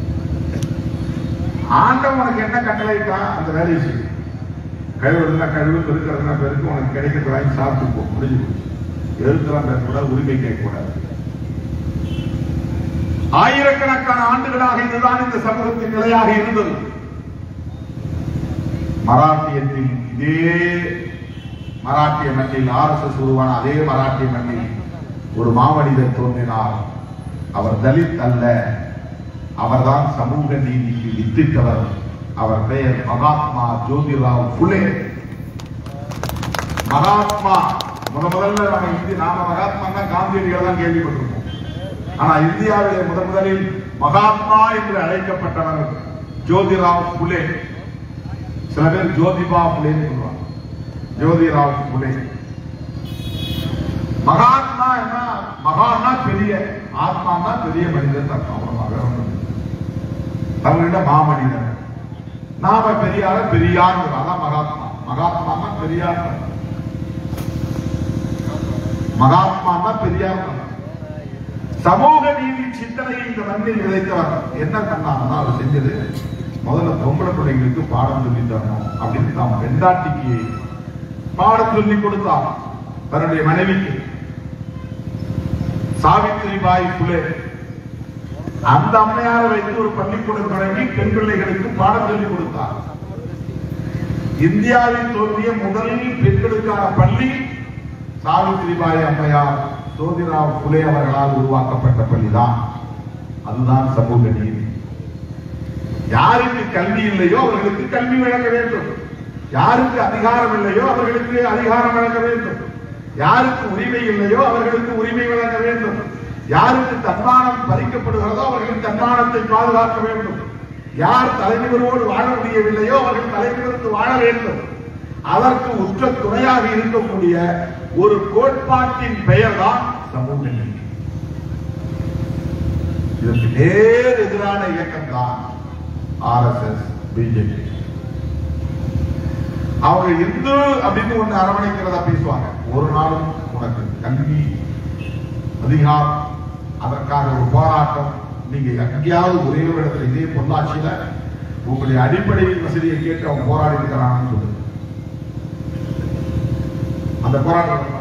ஆண்டவன் உனக்கு என்ன கட்டளைட்டா அந்த வேலையை செய்யும் கழுவுறதுனா கழுவு பெருக்கிறதுனா பெருக்கு உனக்கு கிடைக்கிறது வாங்கி சாப்பிட்டு போ முடிஞ்சு போச்சு எழுத்துலாம் பேசக்கூடாது உரிமை கேட்கக்கூடாது ஆயிரக்கணக்கான ஆண்டுகளாக இதுதான் இந்த சமூகத்தின் நிலையாக இருந்தது மராட்டியத்தில் இதே மராட்டிய மண்ணில் ஆர்எஸ்எஸ் உருவான அதே மராட்டிய மண்ணில் ஒரு மாமனிதர் தோன்றினார் அவர் தலித் அல்ல அவர்தான் சமூக நீதிக்கு வித்திட்டவர் அவர் பெயர் மகாத்மா ஜோதிராவ் புலே மகாத்மா முத முதல்ல நம்ம இந்தி நாம மகாத்மா காந்தியடிகள் தான் கேள்விப்பட்டிருக்கோம் ஆனா இந்தியாவிலே முதன் முதலில் மகாத்மா என்று அழைக்கப்பட்டவர் ஜோதிராவ் புலே சில பேர் ஜோதிபா புலேன்னு சொல்லுவாங்க ஜோதிராவ் புலே மகாத்மா என்ன மகான்னா பெரிய ஆத்மான்னா பெரிய மனிதன் அர்த்தம் அவ்வளவுதான் வேற ஒண்ணும் இல்லை. தமிழ்ல மாமனிதன் நாம பெரியார பெரியார் அதான் மகாத்மா மகாத்மான்னா பெரியார் மகாத்மான்னா பெரியார் சமூக நீதி சிந்தனையை இந்த மண்ணில் விதைத்தவர் என்ன பண்ணாங்கன்னா அவர் செஞ்சது முதல்ல பொம்பளை பிள்ளைங்களுக்கு பாடம் சொல்லி தரணும் அப்படின்னு தான் பெண்டாட்டிக்கு பாடம் சொல்லி கொடுத்தார் தன்னுடைய மனைவிக்கு சாவித்திரிபாய் புலே அந்த அம்மையாரை வைத்து ஒரு பள்ளிக்கூடம் தொடங்கி பெண் பிள்ளைகளுக்கு பாடம் சொல்லி கொடுத்தார் இந்தியாவில் தோன்றிய முதல் பெண்களுக்கான பள்ளி சாவித்திரிபாய் அம்மையார் ஜோதிராவ் புலே அவர்களால் உருவாக்கப்பட்ட பள்ளிதான் அதுதான் சமூக நீதி யாருக்கு கல்வி இல்லையோ அவர்களுக்கு கல்வி வழங்க வேண்டும் யாருக்கு அதிகாரம் இல்லையோ அவர்களுக்கு அதிகாரம் வழங்க வேண்டும் யாருக்கு உரிமை இல்லையோ அவர்களுக்கு உரிமை வழங்க வேண்டும் யாருக்கு தன்மானம் பறிக்கப்படுகிறதோ அவர்களின் தன்மானத்தை பாதுகாக்க வேண்டும் யார் தலைநிவரோடு வாழ முடியவில்லையோ அவர்கள் தலைநிமிர்ந்து வாழ வேண்டும் அதற்கு உற்ற துணையாக இருக்கக்கூடிய ஒரு கோட்பாட்டின் பெயர் தான் சமூக நீதி இதற்கு நேர் எதிரான இயக்கம் தான் ஆர்எஸ்எஸ் பிஜேபி அவங்க இந்து அப்படின்னு ஒண்ணு அரவணைக்கிறதா பேசுவாங்க ஒரு நாளும் உனக்கு கல்வி அதிகாரம் அதற்காக ஒரு போராட்டம் நீங்க எங்கேயாவது ஒரே ஒரு இடத்துல இதே பொள்ளாச்சியில உங்களுடைய அடிப்படை வசதியை கேட்டு அவன் போராடி இருக்கிறான்னு சொல்லுது அந்த போராட்டம் பண்ணாங்க.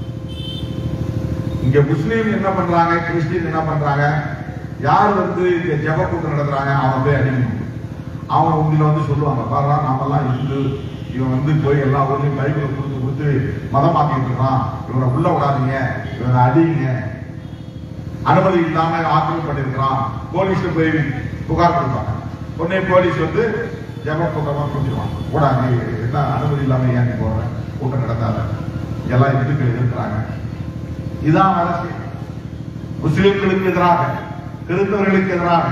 இங்க முஸ்லீம் என்ன பண்றாங்க கிறிஸ்டின் என்ன பண்றாங்க யார் வந்து இங்க ஜெப கூட்டம் நடத்துறாங்க அவன் போய் அடிக்கணும் அவன் உங்களை வந்து சொல்லுவாங்க பாரு நாமெல்லாம் இந்து இவன் வந்து போய் எல்லா ஊர்லயும் பைபிளை கொடுத்து கொடுத்து மதம் மாத்திட்டு இருக்கான் இவனை உள்ள விடாதீங்க இவனை அடிங்க அனுமதி இல்லாம ஆக்கிரமிப்பு பண்ணிருக்கிறான் போலீஸ்ல போய் புகார் கொடுப்பாங்க உடனே போலீஸ் வந்து ஜெப கூட்டமா புரிஞ்சுவாங்க கூட நீ என்ன அனுமதி இல்லாம ஏன் நீ போற கூட்டம் நடத்தாத எல்லாம் இந்துக்கள் இருக்கிறாங்க இதான் அரசியல் முஸ்லிம்களுக்கு எதிராக கிறிஸ்தவர்களுக்கு எதிராக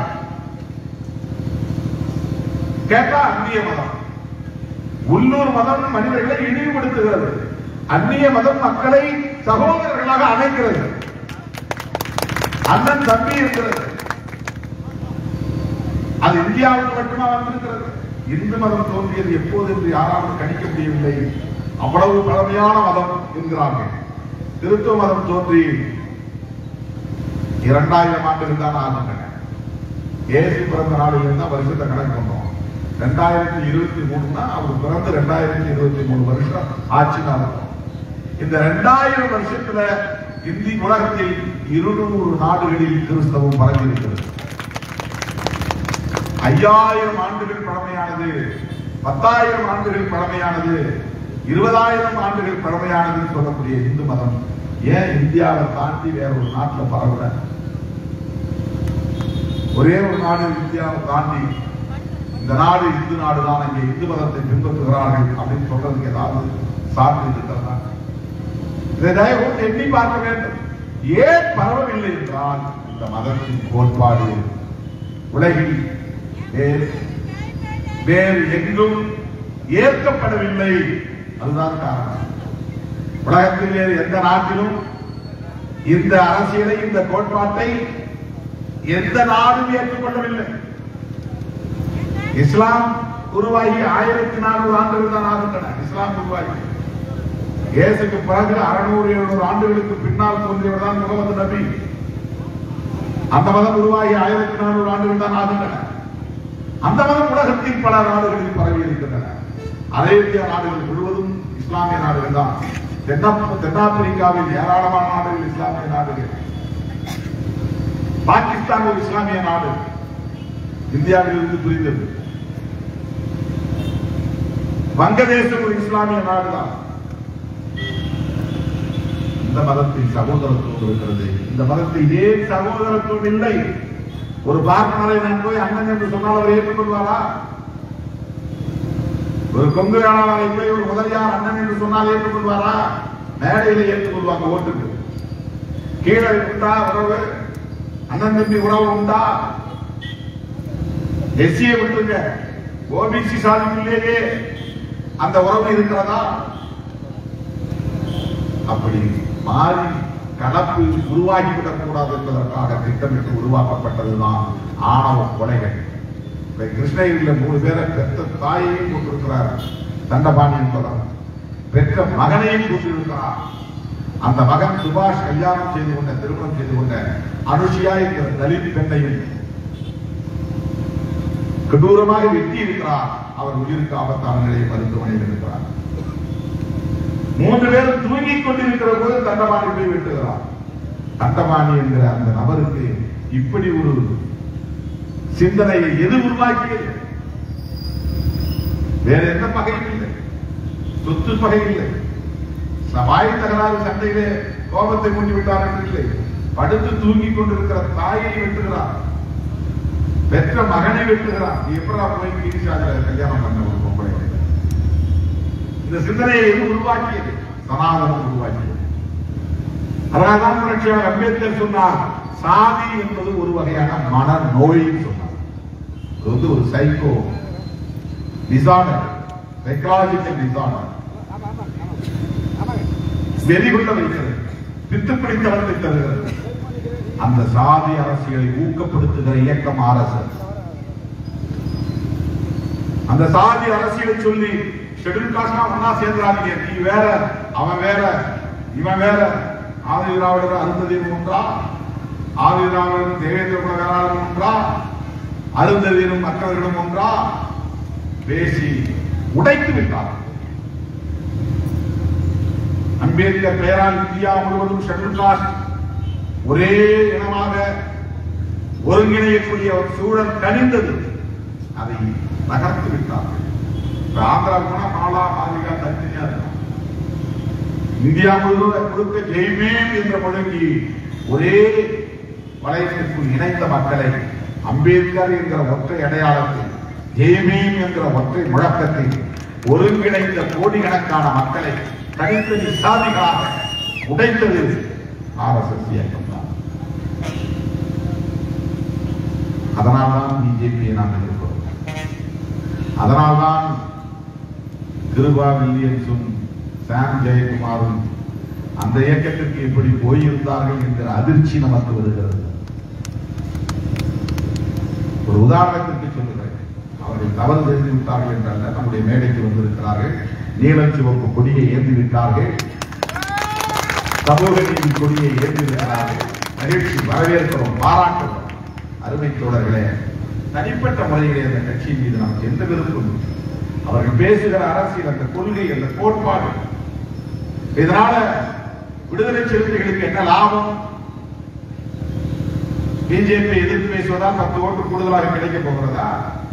கேட்டா அந்நிய மதம் உள்ளூர் மதம் மனிதர்களை இழிவுபடுத்துகிறது அந்நிய மதம் மக்களை சகோதரர்களாக அணைக்கிறது அண்ணன் தம்பி இருக்கிறது அது இந்தியாவுக்கு மட்டுமா வந்திருக்கிறது இந்து மதம் தோன்றியது எப்போது என்று யாராலும் கணிக்க முடியவில்லை அவ்வளவு பழமையான மதம் என்கிறார்கள் கிறிஸ்துவ மதம் தோன்றி இரண்டாயிரம் ஆண்டுகள் தான் ஆகின்றன இயேசு பிறந்த நாளில் இருந்தா வருஷத்தை கணக்கு பண்ணோம் ரெண்டாயிரத்தி இருபத்தி மூணுனா அவர் பிறந்து ரெண்டாயிரத்தி இருபத்தி மூணு வருஷம் ஆட்சி நடக்கும் இந்த ரெண்டாயிரம் வருஷத்துல இந்தி உலகத்தில் இருநூறு நாடுகளில் கிறிஸ்தவம் பரவியிருக்கிறது ஐயாயிரம் ஆண்டுகள் பழமையானது பத்தாயிரம் ஆண்டுகள் பழமையானது இருபதாயிரம் ஆண்டுகள் பழமையானதுன்னு சொல்லக்கூடிய இந்து மதம் ஏன் இந்தியாவை தாண்டி வேற ஒரு நாட்டுல பரவல ஒரே ஒரு நாடு இந்தியாவை தாண்டி இந்த நாடு இந்து நாடு தான் இங்கே இந்து மதத்தை பின்பற்றுகிறார்கள் அப்படின்னு சொல்றதுக்கு ஏதாவது சான்று இருக்கிறதா இதை தயவு கூர்ந்து எண்ணி பார்க்க வேண்டும் ஏன் பரவவில்லை என்றால் இந்த மதத்தின் கோட்பாடு உலகில் வேறு வேறு எங்கும் ஏற்கப்படவில்லை அதுதான் காரணம் உலகத்தில் வேறு எந்த நாட்டிலும் இந்த அரசியலை இந்த கோட்பாட்டை எந்த நாடும் ஏற்றுக்கொள்ளவில்லை இஸ்லாம் உருவாகி ஆயிரத்தி நானூறு ஆண்டுகள் தான் ஆகின்றன இஸ்லாம் உருவாகி இயேசுக்கு பிறகு அறுநூறு எழுநூறு ஆண்டுகளுக்கு பின்னால் தோன்றியவர் தான் முகமது நபி அந்த மதம் உருவாகி ஆயிரத்தி நானூறு ஆண்டுகள் தான் ஆகின்றன அந்த மதம் உலகத்தில் பல நாடுகளில் பரவி இருக்கின்றன அரேபிய நாடுகள் முழுவதும் இஸ்லாமிய நாடுகள் தான் தென்னா- தென்னாப்பிரிக்காவில் ஏராளமான நாடுகள் இஸ்லாமிய நாடுகள் பாகிஸ்தான் ஒரு இஸ்லாமிய நாடு இந்தியாவில் இருந்து பிரிந்தது வங்கதேசம் ஒரு இஸ்லாமிய நாடுதான் இந்த மதத்தில் சகோதரத்துவம் இருக்கிறது இந்த மதத்தில் ஏன் சகோதரத்துவம் இல்லை ஒரு பார்ப்பனரை நான் போய் அண்ணன் என்று சொன்னால் அவர் ஏற்றுக்கொள்வாரா ஒரு கொங்கு வேளாளரை போய் ஒரு முதலியார் அண்ணன் என்று சொன்னால் ஏற்றுக்கொள்வாரா மேடையில ஏற்றுக்கொள்வாங்க ஓட்டுக்கு கீழே உண்டா உறவு அண்ணன் தம்பி உறவு உண்டா எஸ்சியை விட்டுங்க ஓபிசி சாதிக்குள்ளேயே அந்த உறவு இருக்கிறதா அப்படி மாறி கலப்பு உருவாகிவிடக் கூடாது என்பதற்காக திட்டமிட்டு உருவாக்கப்பட்டதுதான் ஆணவ கொலைகள் இப்ப கிருஷ்ணகிரியில மூணு பேரை பெற்ற தாயையும் கொண்டிருக்கிறார் தண்டபாணி என்பவர் பெற்ற மகனையும் கொண்டிருக்கிறார் அந்த மகன் சுபாஷ் கல்யாணம் செய்து கொண்ட திருமணம் செய்து கொண்ட அனுஷியா என்கிற தலித் பெண்ணையும் கொடூரமாக வெட்டி இருக்கிறார் அவர் உயிருக்கு ஆபத்தான நிலையில் மருத்துவமனையில் இருக்கிறார் மூன்று பேரும் தூங்கிக் கொண்டிருக்கிற போது தண்டபாணி போய் வெட்டுகிறார் தண்டபாணி என்கிற அந்த நபருக்கு இப்படி ஒரு சிந்தனையை எது உருவாக்கியது வேற எந்த பகையும் இல்லை சொத்து பகை இல்லை ச- வாய் தகராறு சண்டையிலே கோபத்தை மூட்டி விட்டார் என்று இல்லை படுத்து தூங்கிக் கொண்டிருக்கிற தாயை வெட்டுகிறார் பெற்ற மகனை வெட்டுகிறார் நீ எப்படா போய் கிரிசாஜில கல்யாணம் பண்ண ஒரு பொம்பளை இந்த சிந்தனையை எது உருவாக்கியது சனாதனம் உருவாக்கியது அதனால்தான் புரட்சியாளர் அம்பேத்கர் சொன்னார் சாதி என்பது ஒரு வகையான மன நோய்னு சொன்னார் இது வந்து ஒரு சைக்கோ டிசார்டர் சைக்காலஜிக்கல் டிசார்டர் வெறிகுள்ள வைக்கிறது பித்து பிடித்தவர்களை தருகிறது அந்த சாதி அரசியலை ஊக்கப்படுத்துகிற இயக்கம் ஆர்எஸ்எஸ் அந்த சாதி அரசியலை சொல்லி ஷெட்யூல் காஸ்டா ஒன்னா சேர்ந்துறாதீங்க நீ வேற அவன் வேற இவன் வேற ஆதி திராவிடர் அருந்ததீன் ஒன்றா ஆதி திராவிடர் தேவேந்திர குல வேளாளர் ஒன்றா அருந்ததீனும் மற்றவர்களும் ஒன்றா பேசி உடைத்து விட்டார் அம்பேத்கர் பெயரால் இந்தியா முழுவதும் ஷெட்யூல் காஸ்ட் ஒரே இனமாக ஒருங்கிணையக்கூடிய ஒரு சூழல் கனிந்தது அதை தகர்த்து விட்டார்கள் இப்ப ஆந்திரா போனா மாலா மாதிரியா தனித்தனியா இருக்கும் இந்தியா முழுவதும் முழுக்க ஜெய்பீம் என்ற முழங்கி ஒரே வளையத்திற்குள் இணைந்த மக்களை அம்பேத்கர் என்கிற ஒற்றை அடையாளத்தில் ஜெய்பீம் என்கிற ஒற்றை முழக்கத்தில் ஒருங்கிணைந்த கோடிக்கணக்கான மக்களை தனித்தனி சாதிகளாக உடைத்தது ஆர்எஸ்எஸ் இயக்கம் தான் அதனால்தான் பிஜேபியை நாம் எதிர்க்கிறோம் அதனால்தான் கிருபா வில்லியம்ஸும் சாம் ஜெயக்குமாரும் அந்த இயக்கத்திற்கு எப்படி போயிருந்தார்கள் என்கிற அதிர்ச்சி நமக்கு வருகிறது ஒரு உதாரணத்திற்கு சொல்லுகிறேன் அவர்கள் தவறு செய்து விட்டார்கள் என்றல்ல நம்முடைய மேடைக்கு வந்திருக்கிறார்கள் நீலம் சிவப்பு கொடியை ஏந்தி விட்டார்கள் சமூக நீதி கொடியை ஏந்தி இருக்கிறார்கள் மகிழ்ச்சி வரவேற்கிறோம் பாராட்டுகிறோம் அருமை தோழர்களே தனிப்பட்ட முறையிலே அந்த கட்சியின் மீது நமக்கு எந்த விருப்பம் இல்லை. அவர்கள் பேசுகிற அரசியல் அந்த கொள்கை அந்த கோட்பாடு இதனால விடுதலை சிறுத்தைகளுக்கு என்ன லாபம் பிஜேபி எதிர்த்து பேசுவதால் பத்து ஓட்டு கூடுதலாக கிடைக்க போகிறதா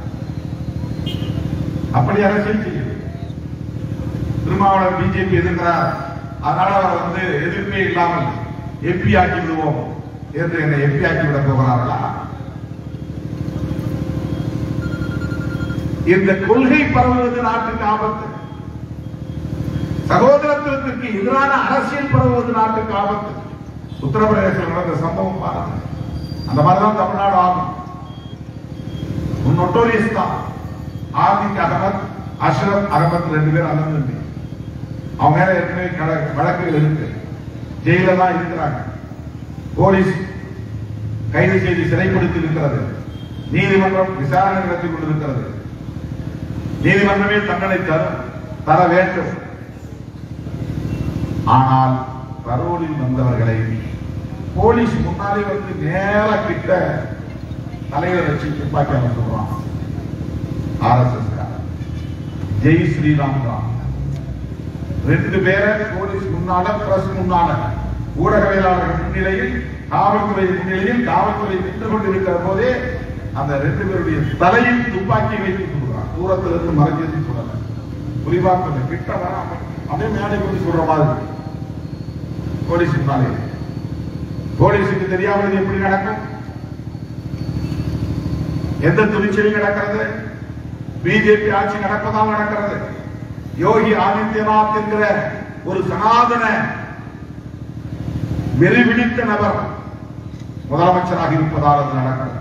அப்படி அரசியல் செய்யுது திருமாவளவன் பிஜேபி எதிர்க்கிறார் அதனால அவர் வந்து எதிர்ப்பே இல்லாமல் எம்பி ஆக்கி விடுவோம் என்று என்னை எம்பி ஆக்கி விட போகிறார்களா இந்த கொள்கை பரவுவது நாட்டுக்கு ஆபத்து சகோதரத்துவத்திற்கு எதிரான அரசியல் பரவுவது நாட்டுக்கு ஆபத்து உத்தரப்பிரதேசத்தில் நடந்த சம்பவம் பாருங்க அந்த மாதிரிதான் தமிழ்நாடு ஆகும் நொட்டோரியஸ் தான் ஆதிக் அகமத் அஷ்ரப் அகமத் ரெண்டு பேரும் அண்ணன் அவங்க மேல ஏற்கனவே கல- வழக்குகள் இருக்கு ஜெயில தான் இருக்கிறாங்க போலீஸ் கைது செய்து சிறைப்படுத்தி இருக்கிறது நீதிமன்றம் விசாரணை நடத்தி கொண்டிருக்கிறது நீதிமன்றமே தண்டனை தரும் தர வேண்டும் ஆனால் பரோலில் வந்தவர்களை போலீஸ் முன்னாடி வந்து நேர கிட்ட தலையில வச்சு துப்பாக்கி அவன் சொல்றான் ஆர்எஸ்எஸ் ஜெய் ஸ்ரீராம் தான் ரெண்டு பேரை போலீஸ் முன்னால பிரஸ் முன்னால ஊடகவியலாளர்கள் முன்னிலையில் காவல்துறை முன்னிலையில் காவல்துறை நின்று கொண்டிருக்கிற போதே அந்த ரெண்டு பேருடைய தலையில் துப்பாக்கி வைத்து சொல்றான் தூரத்துல இருந்து மறைஞ்சது சொல்லல குறிப்பாக கிட்ட வர அப்படியே மேடை கொண்டு சொல்ற மாதிரி போலீஸ் முன்னாலே போலீஸுக்கு தெரியாமல் இது எப்படி நடக்கும் எந்த துணிச்சலில் நடக்கிறது பிஜேபி ஆட்சி நடப்பதால் நடக்கிறது யோகி ஆதித்யநாத் என்கிற ஒரு சனாதன வெறிபிடித்த நபர் முதலமைச்சராக இருப்பதால் அது நடக்கிறது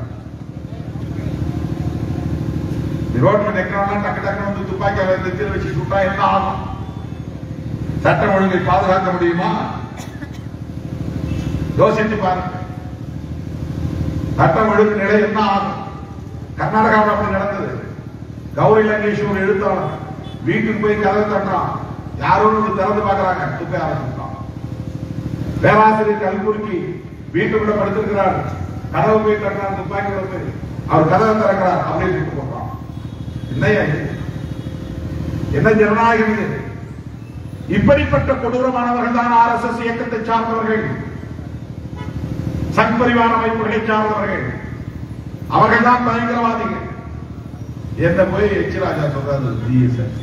ரோட்ல நிற்கிறாங்க டக்கு டக்கு வந்து துப்பாக்கி அவர் நெத்தியில் வச்சு சுட்டா என்ன ஆகும் சட்டம் ஒழுங்கை பாதுகாக்க முடியுமா யோசித்து பாருங்க சட்டம் ஒழுங்கு நிலை என்ன ஆகும் கர்நாடகாவில் அப்படி நடந்தது கௌரி லங்கேஷ் ஒரு எழுத்தாளர் வீட்டுக்கு போய் கதவை தட்டுறான் யாரோ ஒன்று திறந்து பார்க்கறாங்க துப்பை ஆரம்பிச்சான் பேராசிரியர் கல்குறுக்கி வீட்டுக்குள்ள படுத்திருக்கிறார் கதவு போய் தட்டுறான் துப்பாக்கி வந்து அவர் கதவை திறக்கிறார் அப்படியே சுட்டு போடுறான் என்னையா இது? என்ன ஜனநாயகம் இது இப்படிப்பட்ட கொடூரமானவர்கள் தான் ஆர் எஸ் எஸ் இயக்கத்தை சார்ந்தவர்கள் சங் பரிவார அமைப்புகளை சார்ந்தவர்கள் அவர்கள் தான் பயங்கரவாதிகள் என்ன போய் எச் ராஜா சொல்றாரு பிஎஸ்எஃப்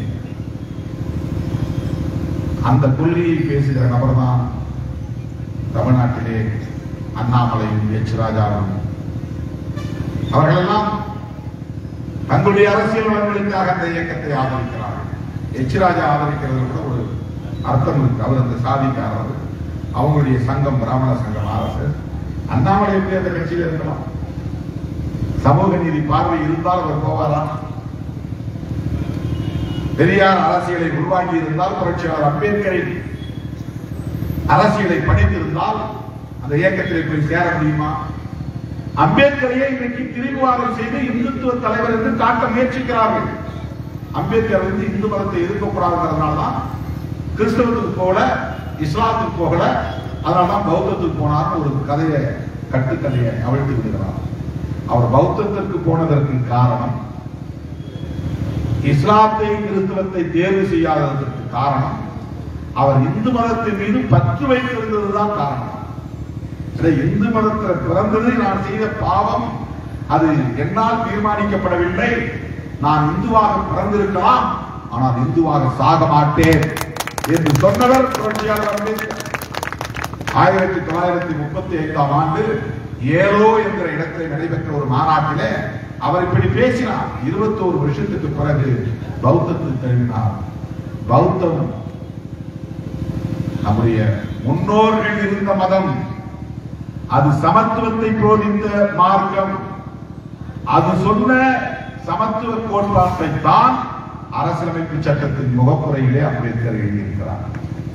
அந்த கொள்கையை பேசுகிற நபர் தான் தமிழ்நாட்டிலே அண்ணாமலையும் எச் ராஜாவும் அவர்களெல்லாம் தங்களுடைய அரசியல் நலன்களுக்காக அந்த இயக்கத்தை ஆதரிக்கிறார்கள் எச் ராஜா ஆதரிக்கிறது கூட ஒரு அர்த்தம் இருக்கு அவர் அந்த சாதிக்காரர் அவங்களுடைய சங்கம் பிராமண சங்கம் அரசு அண்ணாமலை எப்படி அந்த கட்சியில் இருக்கலாம் சமூக நீதி பார்வை இருந்தால் அவர் போவாரா பெரியார் அரசியலை உருவாக்கி இருந்தால் புரட்சியாளர் அம்பேத்கரை அரசியலை படித்திருந்தால் அந்த இயக்கத்திலே போய் சேர முடியுமா அம்பேத்கரையே இன்றைக்கு திரிவுவாதம் செய்து இந்துத்துவ தலைவர் என்று காட்ட முயற்சிக்கிறார்கள் அம்பேத்கர் வந்து இந்து மதத்தை எதிர்க்கக்கூடாதுங்கிறதுனால தான் கிறிஸ்தவத்துக்கு போகல இஸ்லாத்துக்கு போகல அதனாலதான் பௌத்தத்துக்கு போனார்னு ஒரு கதையை கட்டுக்கதையை அவிழ்த்து விடுகிறார் அவர் பௌத்தத்திற்கு போனதற்கு காரணம் இஸ்லாத்தை கிறிஸ்தவத்தை தேர்வு செய்யாததற்கு காரணம் அவர் இந்து மதத்தின் மீது பற்று வைத்திருந்ததுதான் காரணம் இந்த இந்து மதத்தில் பிறந்தது நான் செய்த பாவம் அது என்னால் தீர்மானிக்கப்படவில்லை நான் இந்துவாக பிறந்திருக்கலாம் ஆனால் இந்துவாக சாக மாட்டேன் என்று சொன்னவர் புரட்சியாளர் அம்பேத்கர் ஆயிரத்தி தொள்ளாயிரத்தி முப்பத்தி ஐந்தாம் ஆண்டு ஏலோ என்கிற இடத்தில் நடைபெற்ற ஒரு மாநாட்டிலே அவர் இப்படி பேசினார் இருபத்தோரு வருஷத்துக்கு பிறகு பௌத்தத்தில் தழுவினார் பௌத்தம் நம்முடைய முன்னோர்கள் இருந்த மதம் அது சமத்துவத்தை போதித்த மார்க்கம் அது சொன்ன சமத்துவ கோட்பாட்டை தான் அரசியலமைப்பு சட்டத்தின் முகப்புறையிலே அம்பேத்கர் எழுதியிருக்கிறார்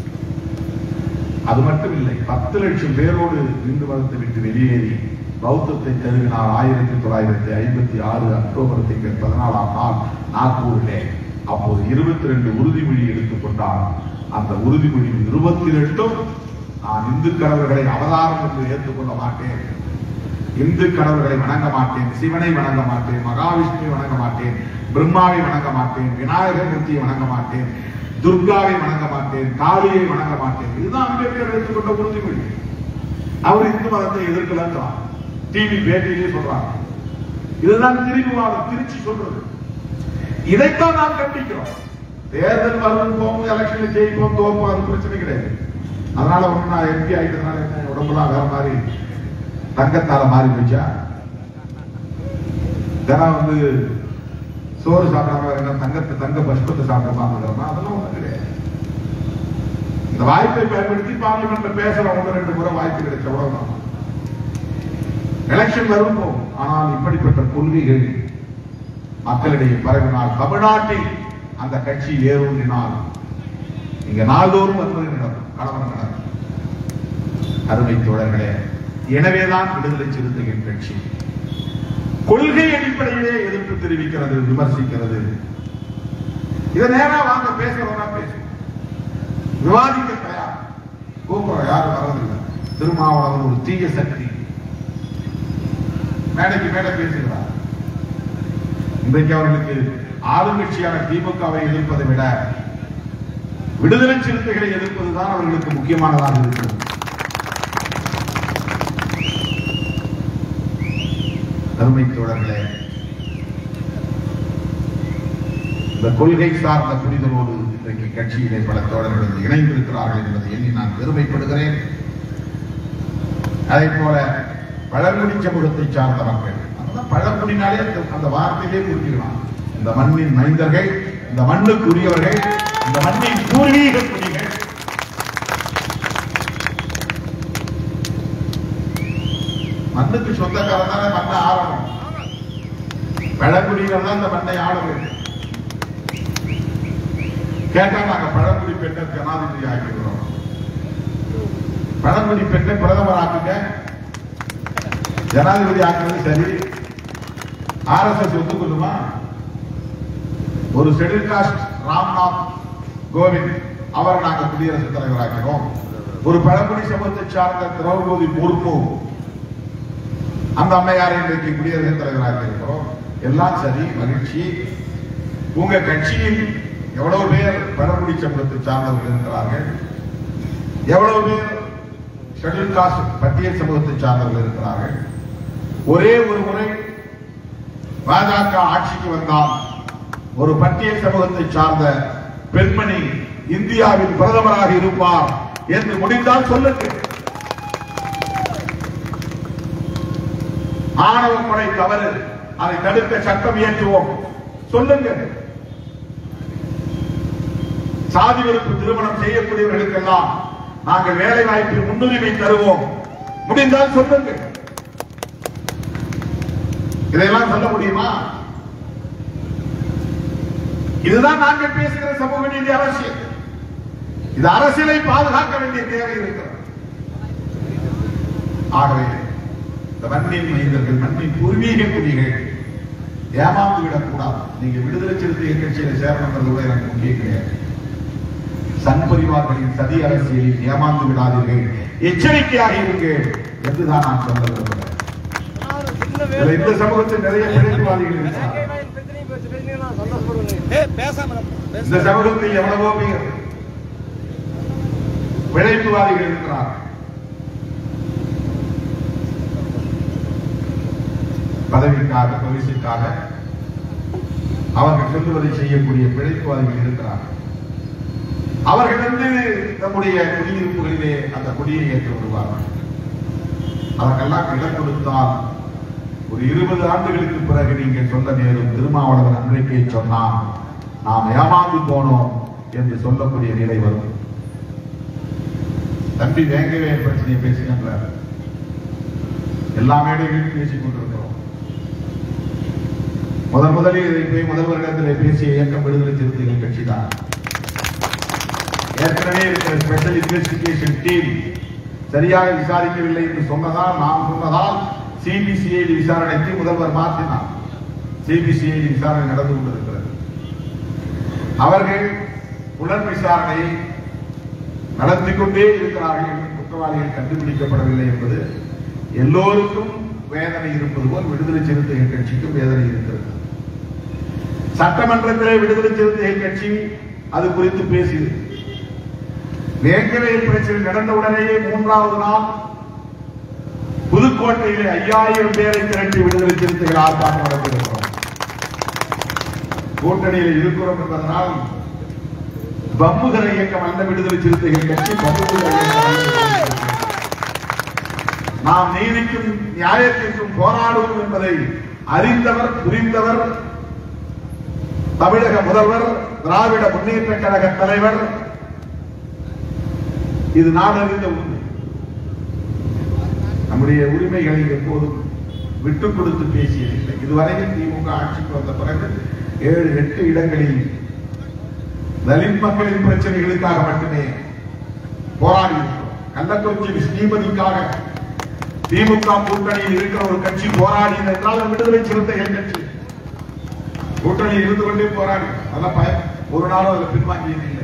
அது மட்டும் இல்லை பத்து லட்சம் பேரோடு இந்து மதத்தை விட்டு வெளியேறி பௌத்தத்தை தழுவினார் ஆயிரத்தி தொள்ளாயிரத்தி ஐம்பத்தி ஆறு அக்டோபர் திங்கள் பதினாலாம் நாள் நாக்பூரிலே அப்போது இருபத்தி ரெண்டு உறுதிமொழி எடுத்துக்கொண்டார் அந்த உறுதிமொழி இருபத்தி ரெண்டும் நான் இந்து கடவுள்களை அவதாரம் என்று ஏற்றுக்கொள்ள மாட்டேன் இந்து கடவுள்களை வணங்க மாட்டேன் சிவனை வணங்க மாட்டேன் மகாவிஷ்ணுவை வணங்க மாட்டேன் பிரம்மாவை வணங்க மாட்டேன் விநாயகர் மூர்த்தியை வணங்க மாட்டேன் துர்காவை வணங்க மாட்டேன் காளியை வணங்க மாட்டேன் இதுதான் அம்பேத்கர் எடுத்துக்கொண்ட உறுதிமொழி அவர் இந்து மதத்தை எதிர்க்கலாம் டிவி பேட்டியிலே சொல்றாங்க இதுதான் திரிவுவாதம் திருச்சி சொல்றது இதைத்தான் நாம் கண்டிக்கிறோம் தேர்தல் வருவது போகும் எலெக்ஷன்ல ஜெயிப்போம் தோப்போம் அது பிரச்சனை கிடையாது அதனால ஒண்ணு நான் எம்பி ஆயிட்டதுனால என்ன உடம்புலாம் வேற மாதிரி தங்கத்தால மாறி போச்சா தினம் வந்து சோறு சாப்பிடாம என்ன தங்கத்தை தங்க பஷ்பத்தை சாப்பிடாம அதெல்லாம் ஒண்ணு கிடையாது இந்த வாய்ப்பை பயன்படுத்தி பார்லிமெண்ட்ல பேசலாம் ஒன்று ரெண்டு முறை வாய்ப்பு கிடைச்ச அவ்வளவுதான் எலெக்ஷன் வரும் போகும் ஆனால் இப்படிப்பட்ட கொள்கைகள் மக்களிடையே பரவினால் தமிழ்நாட்டில் அந்த கட்சி ஏறூன்றினால் இங்க நாள்தோறும் வன்முறை நடக்கும் கலவரம் நடக்கும் அருமை தோழர்களே எனவேதான் விடுதலை சிறுத்தைகள் கட்சி கொள்கை அடிப்படையிலே எதிர்ப்பு தெரிவிக்கிறது விமர்சிக்கிறது இதை நேரா வாங்க பேசுறவங்க பேசும் விவாதிக்க தயார் கூப்பிடுற யாரும் வரதில்லை திருமாவளவன் ஒரு தீய சக்தி மேடைக்கு மேடை பேசுகிறார் இன்றைக்கு அவர்களுக்கு ஆளுங்கட்சியான திமுகவை எதிர்ப்பதை விட விடுதலை சிறுத்தைகளை எதிர்ப்பதுதான் அவர்களுக்கு முக்கியமானதாக இருக்கிறது அருமை தோழர்களே இந்த கொள்கை சார்ந்த புரிதலோடு இன்றைக்கு கட்சியிலே பல தோழர்கள் இணைந்திருக்கிறார்கள் என்பதை எண்ணி நான் பெருமைப்படுகிறேன் அதே போல பழங்குடி சமூகத்தை சார்ந்த மக்கள் அதெல்லாம் பழங்குடினாலே அந்த- அந்த வார்த்தையிலே குறிப்பிடலாம் இந்த மண்ணின் மைந்தர்கள் இந்த மண்ணுக்கு உரியவர்கள் இந்த மண்ணின் பூர்வீக குடிகள் மண்ணுக்கு சொந்தக்காரன் தானே மண்ணை ஆளணும் பழங்குடிகள் தான் இந்த மண்ணை ஆள வேண்டும் கேட்டா நாங்க பழங்குடி பெண்ணை ஜனாதிபதி ஆக்கிடுறோம் பழங்குடி பெண்ணை பிரதமர் ஆக்குங்க ஜனாதிபதி ஆக்குறது சரி ஆர்எஸ்எஸ் ஒத்துக்கொள்ளுமா ஒரு ஷெட்யூல் காஸ்ட் ராம்நாத் கோவிந்த் அவரை நாங்க குடியரசுத் தலைவராக்கிறோம் ஒரு பழங்குடி சமூகத்தை சார்ந்த திரௌபதி முர்மு அந்த அம்மையாரை இன்றைக்கு குடியரசுத் தலைவராக இருக்கிறோம் எல்லாம் சரி மகிழ்ச்சி உங்க கட்சியில் எவ்வளவு பேர் பழங்குடி சமூகத்தை சார்ந்தவர்கள் இருக்கிறார்கள் எவ்வளவு பேர் ஷெட்யூல் காஸ்ட் பட்டியல் சமூகத்தை சார்ந்தவர்கள் இருக்கிறார்கள் ஒரே ஒரு முறை பாஜக ஆட்சிக்கு வந்தால் ஒரு பட்டியல் சமூகத்தை சார்ந்த பெண்மணி இந்தியாவின் பிரதமராக இருப்பார் என்று முடிந்தால் சொல்லுங்கள் ஆணவ கொலை தவறு அதை தடுக்க சட்டம் இயற்றுவோம் சொல்லுங்கள் சாதி வெறுப்பு திருமணம் செய்யக்கூடியவர்களுக்கெல்லாம் நாங்கள் வேலை வாய்ப்பில் முன்னுரிமை தருவோம் முடிந்தால் சொல்லுங்கள் இதையெல்லாம் சொல்ல முடியுமா இதுதான் நாங்கள் பேசுகிற சமூக நீதி அரசியல் இது அரசியலை பாதுகாக்க வேண்டிய தேவை இருக்கிறது ஆகவே இந்த மண்ணின் மைந்தர்கள் மண்ணின் பூர்வீக குடிகள் ஏமாந்து விடக்கூடாது நீங்க விடுதலை சிறுத்தைகள் கட்சியில சேரணுன்றது கூட எனக்கு முக்கியம் கிடையாது சன் பரிவார்களின் சதி அரசியலில் ஏமாந்து விடாதீர்கள் எச்சரிக்கையாக இருங்கள் என்றுதான் நான் சொல்ல விரும்புகிறேன் இதுல இந்த சமூகத்தில் நிறைய பிழைப்புவாதிகள் இருக்கிறார்கள் ஏய், பேசாம இரு. இந்த பேசாம. சமூகத்தில் எவ்வளவோ பேர் பிழைப்புவாதிகள் இருக்கிறார்கள் பதவிக்காக பரிசுக்காக அவர்கள் சொல்லுவதை செய்யக்கூடிய பிழைப்புவாதிகள் இருக்கிறார்கள் அவர்கள் வந்து நம்முடைய குடியிருப்புகளிலே அந்த குடியை ஏற்று வருவார்கள் அதற்கெல்லாம் இடம் கொடுத்தால் ஒரு இருபது ஆண்டுகளுக்கு பிறகு நீங்கள் சொல்ல நேரும் திருமாவளவன் அன்றைக்கே சொன்னான் நாம் ஏமாந்து போனோம் என்று சொல்லக்கூடிய நிலை வரும் தம்பி வேங்கவே பிரச்சனையை பேசுகின்ற எல்லா மேடைகளிலும் பேசிக் கொண்டிருக்கிறோம் முதன் முதலில் இதை போய் முதல்வரிடத்திலே பேசிய இயக்கம் விடுதலை சிறுத்தைகள் கட்சி தான் ஏற்கனவே இருக்கிற ஸ்பெஷல் இன்வெஸ்டிகேஷன் டீம் சரியாக விசாரிக்கவில்லை என்று சொன்னதால் நாம் சொன்னதால் சிபிசிஐடி விசாரணைக்கு முதல்வர் மாற்றினார் சிபிசிஐடி விசாரணை நடந்து கொண்டிருக்கிறது அவர்கள் புலன் விசாரணை நடத்தி கொண்டே இருக்கிறார்கள் இன்னும் குற்றவாளிகள் கண்டுபிடிக்கப்படவில்லை என்பது எல்லோருக்கும் வேதனை இருப்பது போல் விடுதலை சிறுத்தைகள் கட்சிக்கும் வேதனை இருக்கிறது சட்டமன்றத்திலே விடுதலை சிறுத்தைகள் கட்சி அது குறித்து பேசியது வேங்கவேல் பிரச்சனை நடந்த உடனேயே மூன்றாவது நாள் புதுக்கோட்டையிலே ஐயாயிரம் பேரை திரட்டி விடுதலை சிறுத்தைகள் ஆர்ப்பாட்டம் நடத்தியிருக்கிறோம் கூட்டணியில் இருக்கிறோம் என்பதனால் பம்முகர இயக்கம் அல்ல விடுதலை சிறுத்தைகள் கட்சி பம்முகர இயக்கம் அல்ல விடுதலை சிறுத்தைகள் கட்சி. நாம் நீதிக்கும் நியாயத்திற்கும் போராடுவோம் என்பதை அறிந்தவர் புரிந்தவர் தமிழக முதல்வர் திராவிட முன்னேற்ற கழக தலைவர் இது நாடறிந்த உண்மை நம்முடைய உரிமைகளை எப்போதும் விட்டுக் கொடுத்து பேசியதில்லை இதுவரையில் திமுக ஆட்சிக்கு வந்த பிறகு ஏழு எட்டு இடங்களில் தலித் மக்களின் பிரச்சனைகளுக்காக மட்டுமே போராடி இருக்கிறோம். கள்ளக்குறிச்சி ஸ்ரீமதிக்காக திமுக கூட்டணியில் இருக்கிற ஒரு கட்சி போராடியது என்றால் அது விடுதலை சிறுத்தைகள் கட்சி கூட்டணியில் இருந்து கொண்டே போராடி நல்ல பயம் ஒரு நாளும் அதில் பின்வாங்கியது இல்லை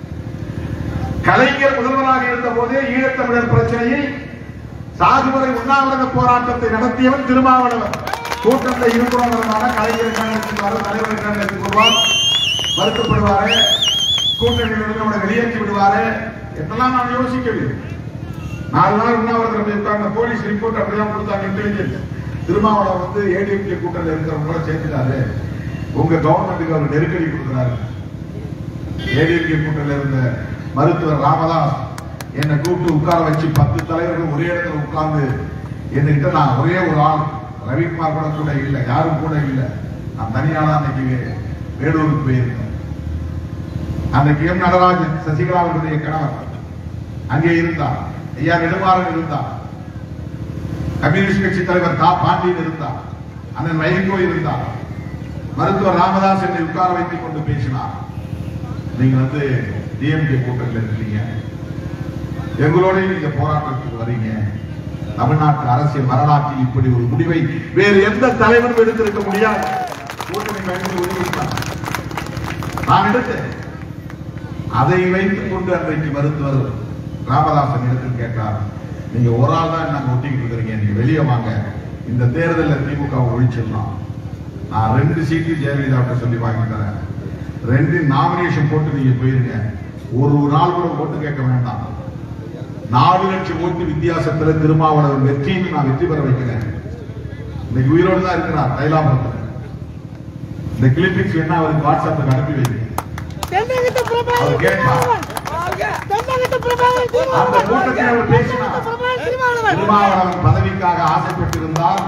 கலைஞர் முதல்வராக இருந்த போதே ஈழத்தமிழர் பிரச்சனையை சாகுவரை உண்ணாவிரத போராட்டத்தை நடத்தியவன் திருமாவளவன் கூட்டத்தில் இருக்கிறவங்கிறதுனால கலைஞர் கண்டத்துக்கு தலைவர் கண்டத்துக்கு வருவார் மறுக்கப்படுவாரு கூட்டணியில் இருந்து அவனை வெளியேற்றி விடுவாரு என்றெல்லாம் நான் யோசிக்கவில்லை நாலு நாள் உண்ணாவிரதம் இருக்காங்க போலீஸ் ரிப்போர்ட் அப்படிதான் கொடுத்தாங்க இன்டெலிஜென்ஸ் திருமாவளவன் வந்து ஏடிஎம்கே கூட்டத்தில் இருக்கிறவங்கள சேர்த்துட்டாரு உங்க கவர்மெண்ட்டுக்கு அவர் நெருக்கடி கொடுக்குறாரு ஏடிஎம்கே கூட்டத்தில் இருந்த மருத்துவர் ராமதாஸ் என்னை கூப்பிட்டு உட்கார வச்சு பத்து தலைவர்கள் ஒரே இடத்துல உட்கார்ந்து என்கிட்ட நான் ஒரே ஒரு ஆள் ரவிக்குமார் கூட கூட இல்லை யாரும் கூட இல்லை நான் தனியால அன்னைக்கு வேலூருக்கு போயிருந்தேன் அன்னைக்கு எம் நடராஜன் சசிகலாவுடைய கணவர் அங்கே இருந்தார் ஐயா நெடுமாறன் இருந்தார் கம்யூனிஸ்ட் கட்சி தலைவர் கா பாண்டியன் இருந்தார் அண்ணன் வைகோ இருந்தார் மருத்துவர் ராமதாஸ் என்னை உட்கார வைத்துக் கொண்டு பேசினார் நீங்க வந்து டிஎம்கே கூட்டத்தில் இருக்கீங்க எங்களோட நீங்க போராட்டத்துக்கு வரீங்க தமிழ்நாட்டு அரசியல் வரலாற்றில் இப்படி ஒரு முடிவை வேறு எந்த தலைவரும் எடுத்திருக்க முடியாது கூட்டணி பயணத்தில் உறுதிவிட்டார் நான் எடுத்தேன் அதை வைத்துக் கொண்டு அன்றைக்கு மருத்துவர் ராமதாசன் இடத்தில் கேட்டார் நீங்க ஒரு ஆள் தான் நாங்க ஒட்டிக்கிட்டு இருக்கிறீங்க நீங்க வெளியே வாங்க இந்த தேர்தலில் திமுக ஒழிச்சிடலாம் நான் ரெண்டு சீட்டு ஜெயலலிதா சொல்லி வாங்கி தரேன் ரெண்டு நாமினேஷன் போட்டு நீங்க போயிருங்க ஒரு நாள் கூட ஓட்டு கேட்க வேண்டாம் நாலு லட்சம் ஓட்டு வித்தியாசத்துல திருமாவளவன் வெற்றின்னு நான் வெற்றி பெற வைக்கிறேன் இன்னைக்கு உயிரோடு தான் இருக்கிறார் தைலாபுரத்தில் இந்த கிளிப்பிக்ஸ் வேணா அவருக்கு வாட்ஸ்அப்புக்கு அனுப்பி வைங்க தென்னகத்து அவர் கேட்பார். பிரபாகர் தென்னகத்து பிரபாகர் அந்த கூட்டத்தில் அவர் பேசினார் பிரபாகர் திருமாவளவன் திருமாவளவன் பதவிக்காக ஆசைப்பட்டிருந்தால்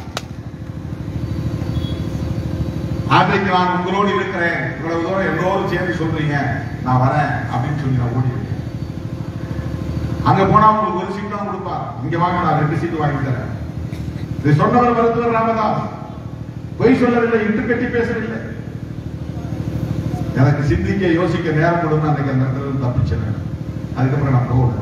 அன்றைக்கு நான் உங்களோடு இருக்கிறேன் இவ்வளவு தூரம் எல்லோரும் சேர்ந்து சொல்றீங்க நான் வரேன் அப்படின்னு சொல்லி நான் ஓடி இருக்கேன். அங்க போனா உங்களுக்கு ஒரு சீட் தான் கொடுப்பார் இங்க வாங்க நான் ரெண்டு சீட் வாங்கி தரேன் இதை சொன்னவர் மருத்துவர் ராமதாஸ் பொய் சொல்லவில்லை இட்டு கட்டி பேசவில்லை எனக்கு சிந்திக்க யோசிக்க நேரம் கொடுங்க அன்னைக்கு அந்த இடத்துல இருந்து தப்பிச்சேன் அதுக்கப்புறம் நான் போகல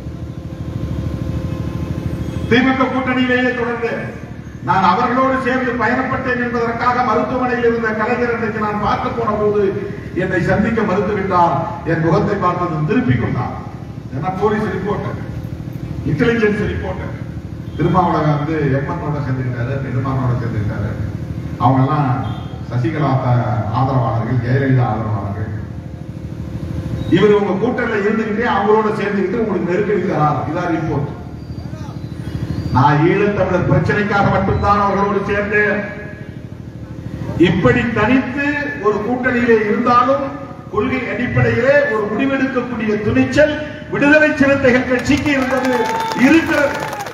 திமுக கூட்டணியிலேயே தொடர்ந்து நான் அவர்களோடு சேர்ந்து பயணப்பட்டேன் என்பதற்காக மருத்துவமனையில் இருந்த கலைஞர் அன்றைக்கு நான் பார்க்க போன போது என்னை சந்திக்க மறுத்துவிட்டார் என் முகத்தை பார்த்ததும் திருப்பிக் கொண்டார் ஏன்னா police reporter intelligence reporter Thirumavalavan வந்து எம்என்னோட சேர்ந்துக்கிட்டாரு நெடுமாறனோட சேர்ந்துக்கிட்டாரு அவங்க எல்லாம் சசிகலா த- ஆதரவாளர்கள் ஜெயலலிதா ஆதரவாளர்கள் இவர் உங்க கூட்டணியில் இருந்துகிட்டே அவங்களோட சேர்ந்துக்கிட்டு உங்களுக்கு நெருக்கடி தரார் இதான் ரிப்போர்ட் நான் ஈழத்தமிழர் பிரச்சனைக்காக மட்டும்தான் அவர்களோடு சேர்ந்தேன் இப்படி தனித்து ஒரு கூட்டணியிலே இருந்தாலும் கொள்கை அடிப்படையிலே ஒரு முடிவெடுக்கக்கூடிய துணிச்சல் விடுதலை சிறுத்தைகள் கட்சிக்கு இருந்தது இருக்கிறது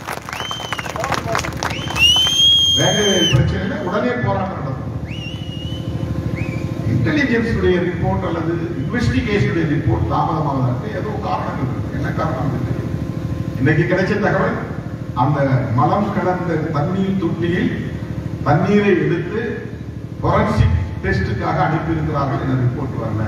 வேங்கவேல் பிரச்சனையில உடனே போராட்டம் நடக்கும் இன்டெலிஜென்ஸ் உடைய ரிப்போர்ட் அல்லது இன்வெஸ்டிகேஷன் ரிப்போர்ட் தாமதமாவதற்கு ஏதோ காரணங்கள் இருக்கு என்ன காரணம் இருக்கு இன்னைக்கு கிடைச்ச தகவல் அந்த மலம் கலந்த தண்ணீர் தொட்டியில் தண்ணீரை எடுத்து forensic டெஸ்டுக்காக அனுப்பியிருக்கிறார்கள் என ரிப்போர்ட் வரல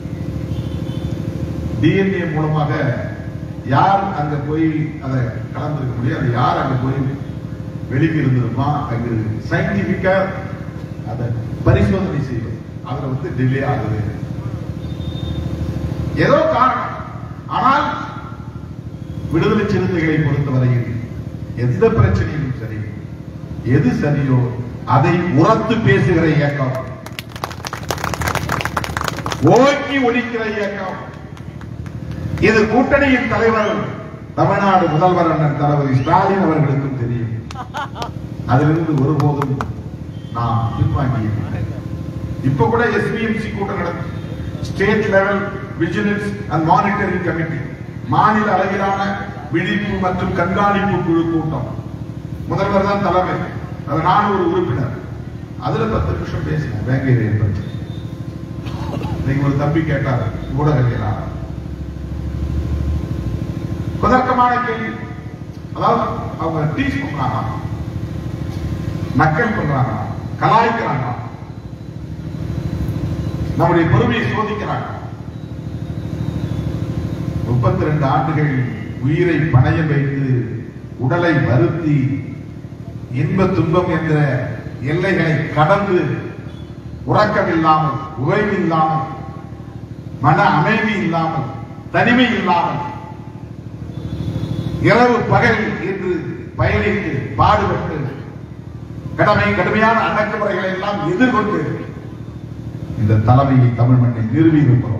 டிஎன்ஏ மூலமாக யார் அங்க போய் அதை கலந்திருக்க முடியும் அது யார் அங்க போய் வெளிக்கு இருந்திருப்பா அங்கு சயின்டிபிக்கா அதை பரிசோதனை செய்வது அதுல வந்து டிலே ஆகுது ஏதோ காரணம் ஆனால் விடுதலை சிறுத்தைகளை பொறுத்தவரையில் எந்த பிரச்சனையும் சரி எது சரியோ அதை உரத்து பேசுகிற இயக்கம் ஓக்கி ஒழிக்கிற இயக்கம் இது கூட்டணியின் தலைவர் தமிழ்நாடு முதல்வர் அண்ணன் தளபதி ஸ்டாலின் அவர்களுக்கும் தெரியும் அதிலிருந்து ஒருபோதும் நான் பின்வாங்கி இப்ப கூட எஸ்பிஎம்சி கூட்டம் நடக்கும் state level vigilance and monitoring committee மாநில அளவிலான விழிப்பு மற்றும் கண்காணிப்பு குழு கூட்டம் முதல்வர் தான் தலைமை அது நான் ஒரு உறுப்பினர் அதுல பத்து நிமிஷம் பேசினேன் வேங்கையர் பற்றி இன்னைக்கு ஒரு தம்பி கேட்டார் ஊடகவியலாளர் குதர்க்கமான கேள்வி அதாவது அவங்க டீச் பண்றாங்க நக்கல் பண்றாங்க கலாய்க்கிறாங்க நம்முடைய பொறுமையை சோதிக்கிறாங்க முப்பத்தி ரெண்டு ஆண்டுகள் உயிரை பணயம் வைத்து உடலை வருத்தி இன்ப துன்பம் என்ற எல்லைகளை கடந்து உறக்கம் இல்லாமல் ஓய்வு இல்லாமல் மன அமைதி இல்லாமல் தனிமை இல்லாமல் இரவு பகல் என்று பயணித்து பாடுபட்டு கடமை கடுமையான அடக்குமுறைகளை எல்லாம் எதிர்கொண்டு இந்த தலைமையை தமிழ் மண்ணில் நிறுவி இருக்கிறோம்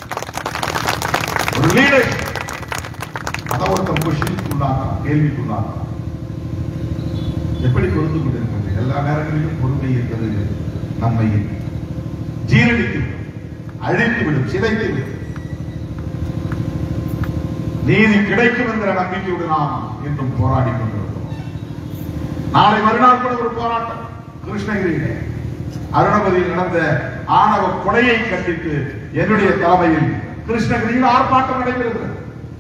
ஒரு லீடர் அதை ஒருத்தன் கொஸ்டினுக்குள்ளாக கேள்விக்குள்ளாக எப்படி பொருந்து கொண்டிருக்கிறது எல்லா நேரங்களிலும் பொறுமை என்பது நம்மை ஜீரணித்து விடும், அழித்து விடும் சிதைத்து விடும் நீதி கிடைக்கும் என்கிற நம்பிக்கையோடு நாம் இன்றும் போராடி கொண்டிருக்கிறோம் நாளை மறுநாள் கூட ஒரு போராட்டம் கிருஷ்ணகிரியிலே அருணபதியில் நடந்த ஆணவ கொலையை கண்டித்து என்னுடைய தலைமையில் கிருஷ்ணகிரியில் ஆர்ப்பாட்டம் நடைபெறுகிறது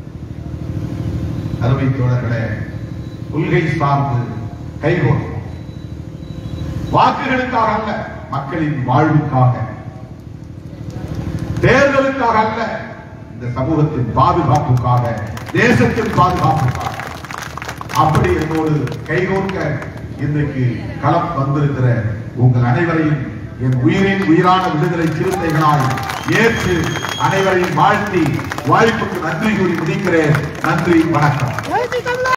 அருமை தோழர்களே கொள்கை சார்ந்து கைகோர்க்கும் வாக்குகளுக்காக அல்ல மக்களின் வாழ்வுக்காக தேர்தலுக்காக அல்ல இந்த சமூகத்தின் பாதுகாப்புக்காக தேசத்தின் பாதுகாப்புக்காக அப்படி என்னோடு கைகோர்க்க இன்றைக்கு களம் வந்திருக்கிற உங்கள் அனைவரையும் என் உயிரின் உயிரான விடுதலை சிறுத்தைகளாய் ஏற்று அனைவரையும் வாழ்த்தி வாய்ப்புக்கு நன்றி கூறி முடிக்கிறேன் நன்றி வணக்கம் எழுச்சி தமிழா